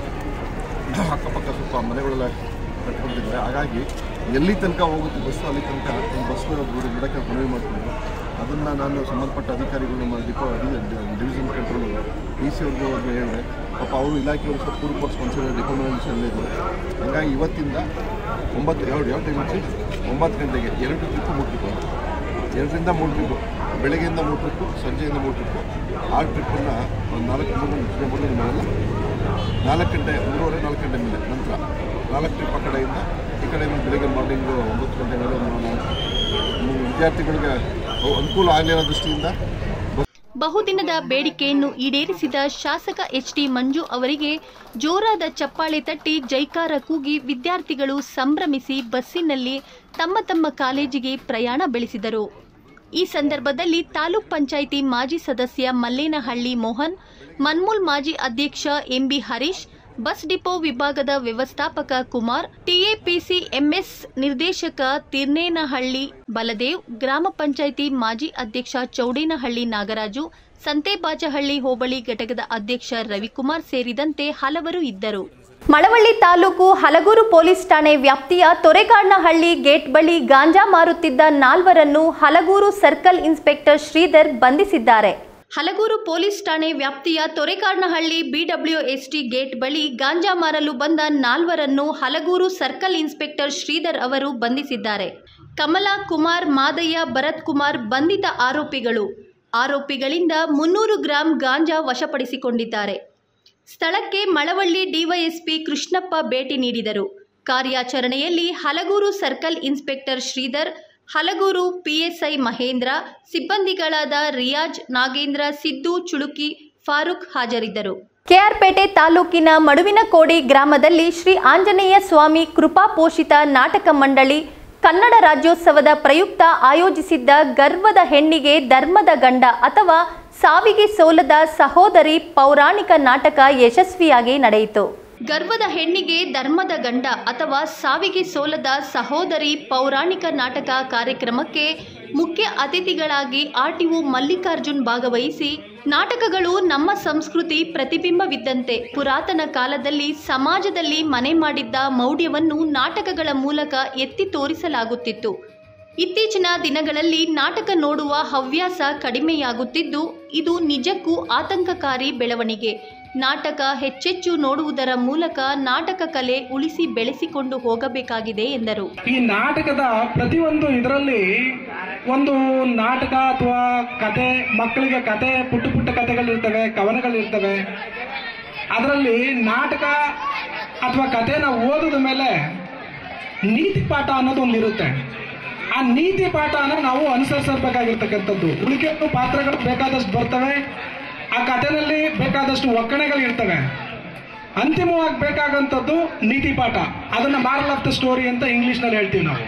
ಅಕ್ಕಪಕ್ಕ ಸ್ವಲ್ಪ ಮನೆಗಳೆಲ್ಲ ಕಟ್ಕೊಂಡಿದ್ದಾರೆ ಹಾಗಾಗಿ ಎಲ್ಲಿ ತನಕ ಹೋಗುತ್ತೆ ಬಸ್ಸು ಅಲ್ಲಿ ತನಕ ಒಂದು ಬಸ್ ಬಿಡೋಕ್ಕೆ ಮನವಿ ಮಾಡಿಕೊಂಡು ಅದನ್ನು ನಾನು ಸಂಬಂಧಪಟ್ಟ ಅಧಿಕಾರಿಗಳು ನಮ್ಮ depot division control D C ಅವ್ರಿಗೆ ಅವ್ರಿಗೆ ಹೇಳಿದೆ ಪಾಪ ಅವರು ಇಲಾಖೆಯವರು ಸ್ವಲ್ಪ ಪೂರ್ವ ಸ್ಪಾನ್ಸರ್ ಡಿಪಾರ್ಟ್ಮೆಂಟ್ಸಲ್ಲಿದ್ದರು ಹಾಗಾಗಿ ಇವತ್ತಿಂದ ಒಂಬತ್ತು ಎರಡು ಯಾವ ಟೈಮ್ ಹಚ್ಚಿ ಒಂಬತ್ತು ಗಂಟೆಗೆ ಎರಡು ಟ್ರಿಪ್ಪು ಮೂರು ಟ್ರಿಪ್ಪು ಎರಡರಿಂದ ಮೂರು ಟ್ರಿಪ್ಪು ಬೆಳಗ್ಗೆಯಿಂದ ಮೂರು ಟ್ರಿಪ್ಪು ಸಂಜೆಯಿಂದ ಮೂರು ಟ್ರಿಪ್ಪು ಆ ಟ್ರಿಪ್ಪನ್ನು ಒಂದು ನಾಲ್ಕು ಮೂರು ಗಂಟೆ ಮೊದಲು ನಿಮ್ಮನ್ನೆಲ್ಲ ನಾಲ್ಕು ಗಂಟೆ ಮೂರುವರೆ ನಾಲ್ಕು ಗಂಟೆ ಮೇಲೆ ನಂತರ ನಾಲ್ಕು ಟ್ರಿಪ್ ಆ ಕಡೆಯಿಂದ ಈ ಕಡೆಯಿಂದ ಬೆಳಗ್ಗೆ ಮಾರ್ನಿಂಗು ಒಂಬತ್ತು ಗಂಟೆ ಮೇಲೆ ಒಂದು ನಾಲ್ಕು ವಿದ್ಯಾರ್ಥಿಗಳಿಗೆ ಅನುಕೂಲ ಆಗಲಿ ಅನ್ನೋ ದೃಷ್ಟಿಯಿಂದ ಬಹುದಿನದ ಬೇಡಿಕೆಯನ್ನು ಈಡೇರಿಸಿದ ಶಾಸಕ ಎಚ್ ಟಿ ಮಂಜು ಅವರಿಗೆ ಜೋರಾದ ಚಪ್ಪಾಳೆ ತಟ್ಟಿ ಜೈಕಾರ ಕೂಗಿ ವಿದ್ಯಾರ್ಥಿಗಳು ಸಂಭ್ರಮಿಸಿ ಬಸ್ಸಿನಲ್ಲಿ ತಮ್ಮ ತಮ್ಮ ಕಾಲೇಜಿಗೆ ಪ್ರಯಾಣ ಬೆಳೆಸಿದರು ಈ ಸಂದರ್ಭದಲ್ಲಿ ತಾಲೂಕ್ ಪಂಚಾಯಿತಿ ಮಾಜಿ ಸದಸ್ಯ ಮಲ್ಲೇನಹಳ್ಳಿ ಮೋಹನ್ ಮನ್ಮೂಲ್ ಮಾಜಿ ಅಧ್ಯಕ್ಷ ಎಂಬಿ ಹರೀಶ್ ಬಸ್ ಡಿಪೋ ವಿಭಾಗದ ವ್ಯವಸ್ಥಾಪಕ ಕುಮಾರ್ ಟಿಎಪಿಸಿ ಎಂಎಸ್ ನಿರ್ದೇಶಕ ತಿರ್ನೇನಹಳ್ಳಿ ಬಲದೇವ್ ಗ್ರಾಮ ಪಂಚಾಯಿತಿ ಮಾಜಿ ಅಧ್ಯಕ್ಷ ಚೌಡೇನಹಳ್ಳಿ ನಾಗರಾಜು ಸಂತೇಬಾಚಹಳ್ಳಿ ಹೋಬಳಿ ಘಟಕದ ಅಧ್ಯಕ್ಷ ರವಿಕುಮಾರ್ ಸೇರಿದಂತೆ ಹಲವರು ಇದ್ದರು ಮಳವಳ್ಳಿ ತಾಲೂಕು ಹಲಗೂರು ಪೊಲೀಸ್ ಠಾಣೆ ವ್ಯಾಪ್ತಿಯ ತೊರೆಗಾಡ್ನಹಳ್ಳಿ ಗೇಟ್ ಬಳಿ ಗಾಂಜಾ ಮಾರುತ್ತಿದ್ದ ನಾಲ್ವರನ್ನು ಹಲಗೂರು ಸರ್ಕಲ್ ಇನ್ಸ್ಪೆಕ್ಟರ್ ಶ್ರೀಧರ್ ಬಂಧಿಸಿದ್ದಾರೆ ಹಲಗೂರು ಪೊಲೀಸ್ ಠಾಣೆ ವ್ಯಾಪ್ತಿಯ ತೊರೆಕಾಡ್ನಹಳ್ಳಿ ಬಿಡಬ್ಲ್ಯೂಎಸ್ಟಿ ಗೇಟ್ ಬಳಿ ಗಾಂಜಾ ಮಾರಲು ಬಂದ ನಾಲ್ವರನ್ನು ಹಲಗೂರು ಸರ್ಕಲ್ ಇನ್ಸ್ಪೆಕ್ಟರ್ ಶ್ರೀಧರ್ ಅವರು ಬಂಧಿಸಿದ್ದಾರೆ ಕಮಲಾ ಕುಮಾರ್ ಮಾದಯ್ಯ ಭರತ್ ಕುಮಾರ್ ಬಂಧಿತ ಆರೋಪಿಗಳು ಆರೋಪಿಗಳಿಂದ ಮುನ್ನೂರು ಗ್ರಾಂ ಗಾಂಜಾ ವಶಪಡಿಸಿಕೊಂಡಿದ್ದಾರೆ ಸ್ಥಳಕ್ಕೆ ಮಳವಳ್ಳಿ ಡಿವೈಎಸ್ಪಿ ಕೃಷ್ಣಪ್ಪ ಭೇಟಿ ನೀಡಿದರು ಕಾರ್ಯಾಚರಣೆಯಲ್ಲಿ Halagur circle inspector Sridhar Halagur PSI Mahendra ಸಿಬ್ಬಂದಿಗಳಾದ ರಿಯಾಜ್ ನಾಗೇಂದ್ರ ಸಿದ್ದು ಚುಳುಕಿ ಫಾರೂಕ್ ಹಾಜರಿದ್ದರು ಕೆಆರ್ಪೇಟೆ ತಾಲೂಕಿನ ಮಡುವಿನಕೋಡಿ ಗ್ರಾಮದಲ್ಲಿ ಶ್ರೀ ಆಂಜನೇಯ ಸ್ವಾಮಿ ಕೃಪಾ ಪೋಷಿತ ನಾಟಕ ಮಂಡಳಿ ಕನ್ನಡ ರಾಜ್ಯೋತ್ಸವದ ಪ್ರಯುಕ್ತ ಆಯೋಜಿಸಿದ್ದ ಗರ್ವದ ಹೆಣ್ಣಿಗೆ ಧರ್ಮದ ಗಂಡ ಅಥವಾ ಸಾವಿಗೆ ಸೋಲದ ಸಹೋದರಿ ಪೌರಾಣಿಕ ನಾಟಕ ಯಶಸ್ವಿಯಾಗಿ ನಡೆಯಿತು ಗರ್ವದ ಹೆಣ್ಣಿಗೆ ಧರ್ಮದ ಗಂಡ ಅಥವಾ ಸಾವಿಗೆ ಸೋಲದ ಸಹೋದರಿ ಪೌರಾಣಿಕ ನಾಟಕ ಕಾರ್ಯಕ್ರಮಕ್ಕೆ ಮುಖ್ಯ ಅತಿಥಿಗಳಾಗಿ ಆರ್ಟಿಒ ಮಲ್ಲಿಕಾರ್ಜುನ್ ಭಾಗವಹಿಸಿ ನಾಟಕಗಳು ನಮ್ಮ ಸಂಸ್ಕೃತಿ ಪ್ರತಿಬಿಂಬವಿದ್ದಂತೆ ಪುರಾತನ ಕಾಲದಲ್ಲಿ ಸಮಾಜದಲ್ಲಿ ಮನೆ ಮಾಡಿದ್ದ ಮೌಢ್ಯವನ್ನು ನಾಟಕಗಳ ಮೂಲಕ ಎತ್ತಿ ತೋರಿಸಲಾಗುತ್ತಿತ್ತು ಇತ್ತೀಚಿನ ದಿನಗಳಲ್ಲಿ ನಾಟಕ ನೋಡುವ ಹವ್ಯಾಸ ಕಡಿಮೆಯಾಗುತ್ತಿದ್ದು ಇದು ನಿಜಕ್ಕೂ ಆತಂಕಕಾರಿ ಬೆಳವಣಿಗೆ ನಾಟಕ ಹೆಚ್ಚೆಚ್ಚು ನೋಡುವುದರ ಮೂಲಕ ನಾಟಕ ಕಲೆ ಉಳಿಸಿ ಬೆಳೆಸಿಕೊಂಡು ಹೋಗಬೇಕಾಗಿದೆ ಎಂದರು ಈ ನಾಟಕದ ಪ್ರತಿಯೊಂದು ಇದರಲ್ಲಿ ಒಂದು ನಾಟಕ ಅಥವಾ ಕತೆ ಮಕ್ಕಳಿಗೆ ಕತೆ ಪುಟ್ಟ ಪುಟ್ಟ ಕಥೆಗಳಿರ್ತವೆ ಕವನಗಳಿರ್ತವೆ ಅದರಲ್ಲಿ ನಾಟಕ ಅಥವಾ ಕಥೆನ ಓದಿದ ಮೇಲೆ ನೀತಿ ಪಾಠ ಅನ್ನೋದು ಒಂದು ಇರುತ್ತೆ ಆ ನೀತಿ ಪಾಠನ ನಾವು ಅನುಸರಿಸಬೇಕಾಗಿರ್ತಕ್ಕಂಥದ್ದು ಉಳಿಕೆ ಪಾತ್ರಗಳು ಬೇಕಾದಷ್ಟು ಬರ್ತವೆ ಆ ಕಥೆನಲ್ಲಿ ಬೇಕಾದಷ್ಟು ಒಕ್ಕಣೆಗಳು ಇರ್ತವೆ ಅಂತಿಮವಾಗಿ ಬೇಕಾಗಂಥದ್ದು ನೀತಿ ಪಾಠ ಅದನ್ನ ಮಾರಲ್ ಆಫ್ ದ ಸ್ಟೋರಿ ಅಂತ ಇಂಗ್ಲಿಷ್ನಲ್ಲಿ ಹೇಳ್ತೀವಿ ನಾವು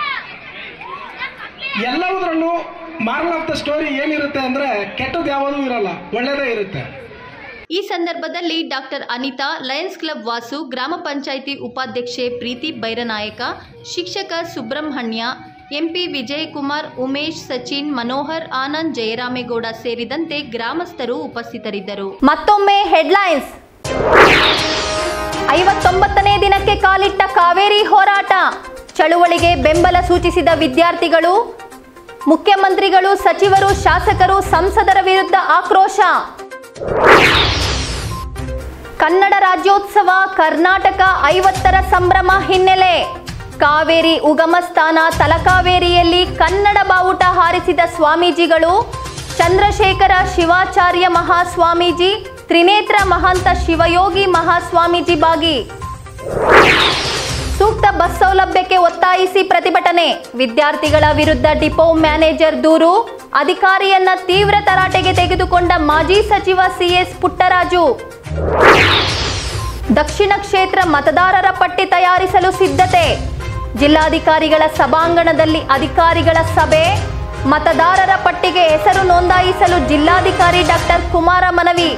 ಎಲ್ಲವುದ್ರಲ್ಲೂ ಮಾರಲ್ ಆಫ್ ದ ಸ್ಟೋರಿ ಏನಿರುತ್ತೆ ಅಂದ್ರೆ ಕೆಟ್ಟದ್ದು ಯಾವುದೂ ಇರಲ್ಲ ಒಳ್ಳೇದೇ ಇರುತ್ತೆ ಈ ಸಂದರ್ಭದಲ್ಲಿ doctor Anita lions club Vasu ಗ್ರಾಮ ಪಂಚಾಯಿತಿ ಉಪಾಧ್ಯಕ್ಷೆ ಪ್ರೀತಿ ಬೈರನಾಯಕ ಶಿಕ್ಷಕ ಸುಬ್ರಹ್ಮಣ್ಯ ಎಂಪಿ ವಿಜಯಕುಮಾರ್ ಉಮೇಶ್ ಸಚಿನ್ ಮನೋಹರ್ ಆನಂದ್ ಜಯರಾಮೇಗೌಡ ಸೇರಿದಂತೆ ಗ್ರಾಮಸ್ಥರು ಉಪಸ್ಥಿತರಿದ್ದರು ಮತ್ತೊಮ್ಮೆ ಹೆಡ್ಲೈನ್ಸ್ ಐವತ್ತೊಂಬತ್ತನೇ ದಿನಕ್ಕೆ ಕಾಲಿಟ್ಟ ಕಾವೇರಿ ಹೋರಾಟ ಚಳುವಳಿಗೆ ಬೆಂಬಲ ಸೂಚಿಸಿದ ವಿದ್ಯಾರ್ಥಿಗಳು ಮುಖ್ಯಮಂತ್ರಿಗಳು ಸಚಿವರು ಶಾಸಕರು ಸಂಸದರ ವಿರುದ್ಧ ಆಕ್ರೋಶ ಕನ್ನಡ ರಾಜ್ಯೋತ್ಸವ ಕರ್ನಾಟಕ ಐವತ್ತರ ಸಂಭ್ರಮ ಹಿನ್ನೆಲೆ ಕಾವೇರಿ ಉಗಮ ಸ್ಥಾನ ತಲಕಾವೇರಿಯಲ್ಲಿ ಕನ್ನಡ ಬಾವುಟ ಹಾರಿಸಿದ ಸ್ವಾಮೀಜಿಗಳು ಚಂದ್ರಶೇಖರ ಶಿವಾಚಾರ್ಯ ಮಹಾಸ್ವಾಮೀಜಿ ತ್ರಿನೇತ್ರ ಮಹಂತ ಶಿವಯೋಗಿ ಮಹಾಸ್ವಾಮೀಜಿ ಭಾಗಿ ಸೂಕ್ತ ಬಸ್ ಸೌಲಭ್ಯಕ್ಕೆ ಒತ್ತಾಯಿಸಿ ಪ್ರತಿಭಟನೆ ವಿದ್ಯಾರ್ಥಿಗಳ ವಿರುದ್ಧ ಡಿಪೋ ಮ್ಯಾನೇಜರ್ ದೂರು ಅಧಿಕಾರಿಯನ್ನ ತೀವ್ರ ತರಾಟೆಗೆ ತೆಗೆದುಕೊಂಡ ಮಾಜಿ ಸಚಿವ ಸಿಎಸ್ ಪುಟ್ಟರಾಜು ದಕ್ಷಿಣ ಕ್ಷೇತ್ರ ಮತದಾರರ ಪಟ್ಟಿ ತಯಾರಿಸಲು ಸಿದ್ಧತೆ ಜಿಲ್ಲಾಧಿಕಾರಿಗಳ ಸಭಾಂಗಣದಲ್ಲಿ ಅಧಿಕಾರಿಗಳ ಸಭೆ ಮತದಾರರ ಪಟ್ಟಿಗೆ ಹೆಸರು ನೋಂದಾಯಿಸಲು ಜಿಲ್ಲಾಧಿಕಾರಿ ಡಾಕ್ಟರ್ ಕುಮಾರ ಮನವಿ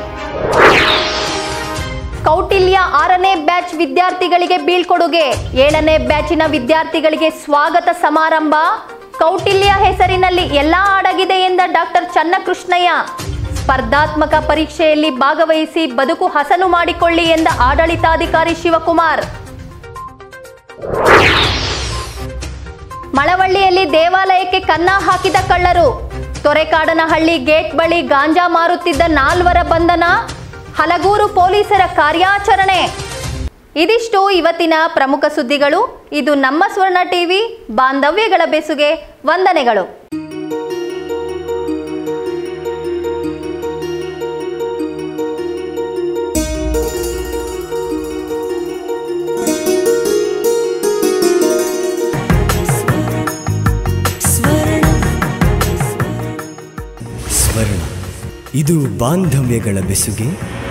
ಕೌಟಿಲ್ಯ ಆರನೇ ಬ್ಯಾಚ್ ವಿದ್ಯಾರ್ಥಿಗಳಿಗೆ ಬೀಳ್ಕೊಡುಗೆ ಏಳನೇ ಬ್ಯಾಚಿನ ವಿದ್ಯಾರ್ಥಿಗಳಿಗೆ ಸ್ವಾಗತ ಸಮಾರಂಭ ಕೌಟಿಲ್ಯ ಹೆಸರಿನಲ್ಲಿ ಎಲ್ಲಾ ಅಡಗಿದೆ ಎಂದ ಡಾಕ್ಟರ್ ಚನ್ನಕೃಷ್ಣಯ್ಯ ಸ್ಪರ್ಧಾತ್ಮಕ ಪರೀಕ್ಷೆಯಲ್ಲಿ ಭಾಗವಹಿಸಿ ಬದುಕು ಹಸನು ಮಾಡಿಕೊಳ್ಳಿ ಎಂದ ಆಡಳಿತಾಧಿಕಾರಿ ಶಿವಕುಮಾರ್ ಮಳವಳ್ಳಿಯಲ್ಲಿ ದೇವಾಲಯಕ್ಕೆ ಕನ್ನ ಹಾಕಿದ ಕಳ್ಳರು ತೊರೆಕಾಡನಹಳ್ಳಿ ಗೇಟ್ ಬಳಿ ಗಾಂಜಾ ಮಾರುತ್ತಿದ್ದ ನಾಲ್ವರ ಬಂಧನ ಹಲಗೂರು ಪೊಲೀಸರ ಕಾರ್ಯಾಚರಣೆ ಇದಿಷ್ಟು ಇವತ್ತಿನ ಪ್ರಮುಖ ಸುದ್ದಿಗಳು ಇದು ನಮ್ಮ ಸ್ವರ್ಣ ಟಿವಿ ಬಾಂಧವ್ಯಗಳ ಬೆಸುಗೆ ವಂದನೆಗಳು ಸ್ವರ್ಣ ಇದು ಬಾಂಧವ್ಯಗಳ ಬೆಸುಗೆ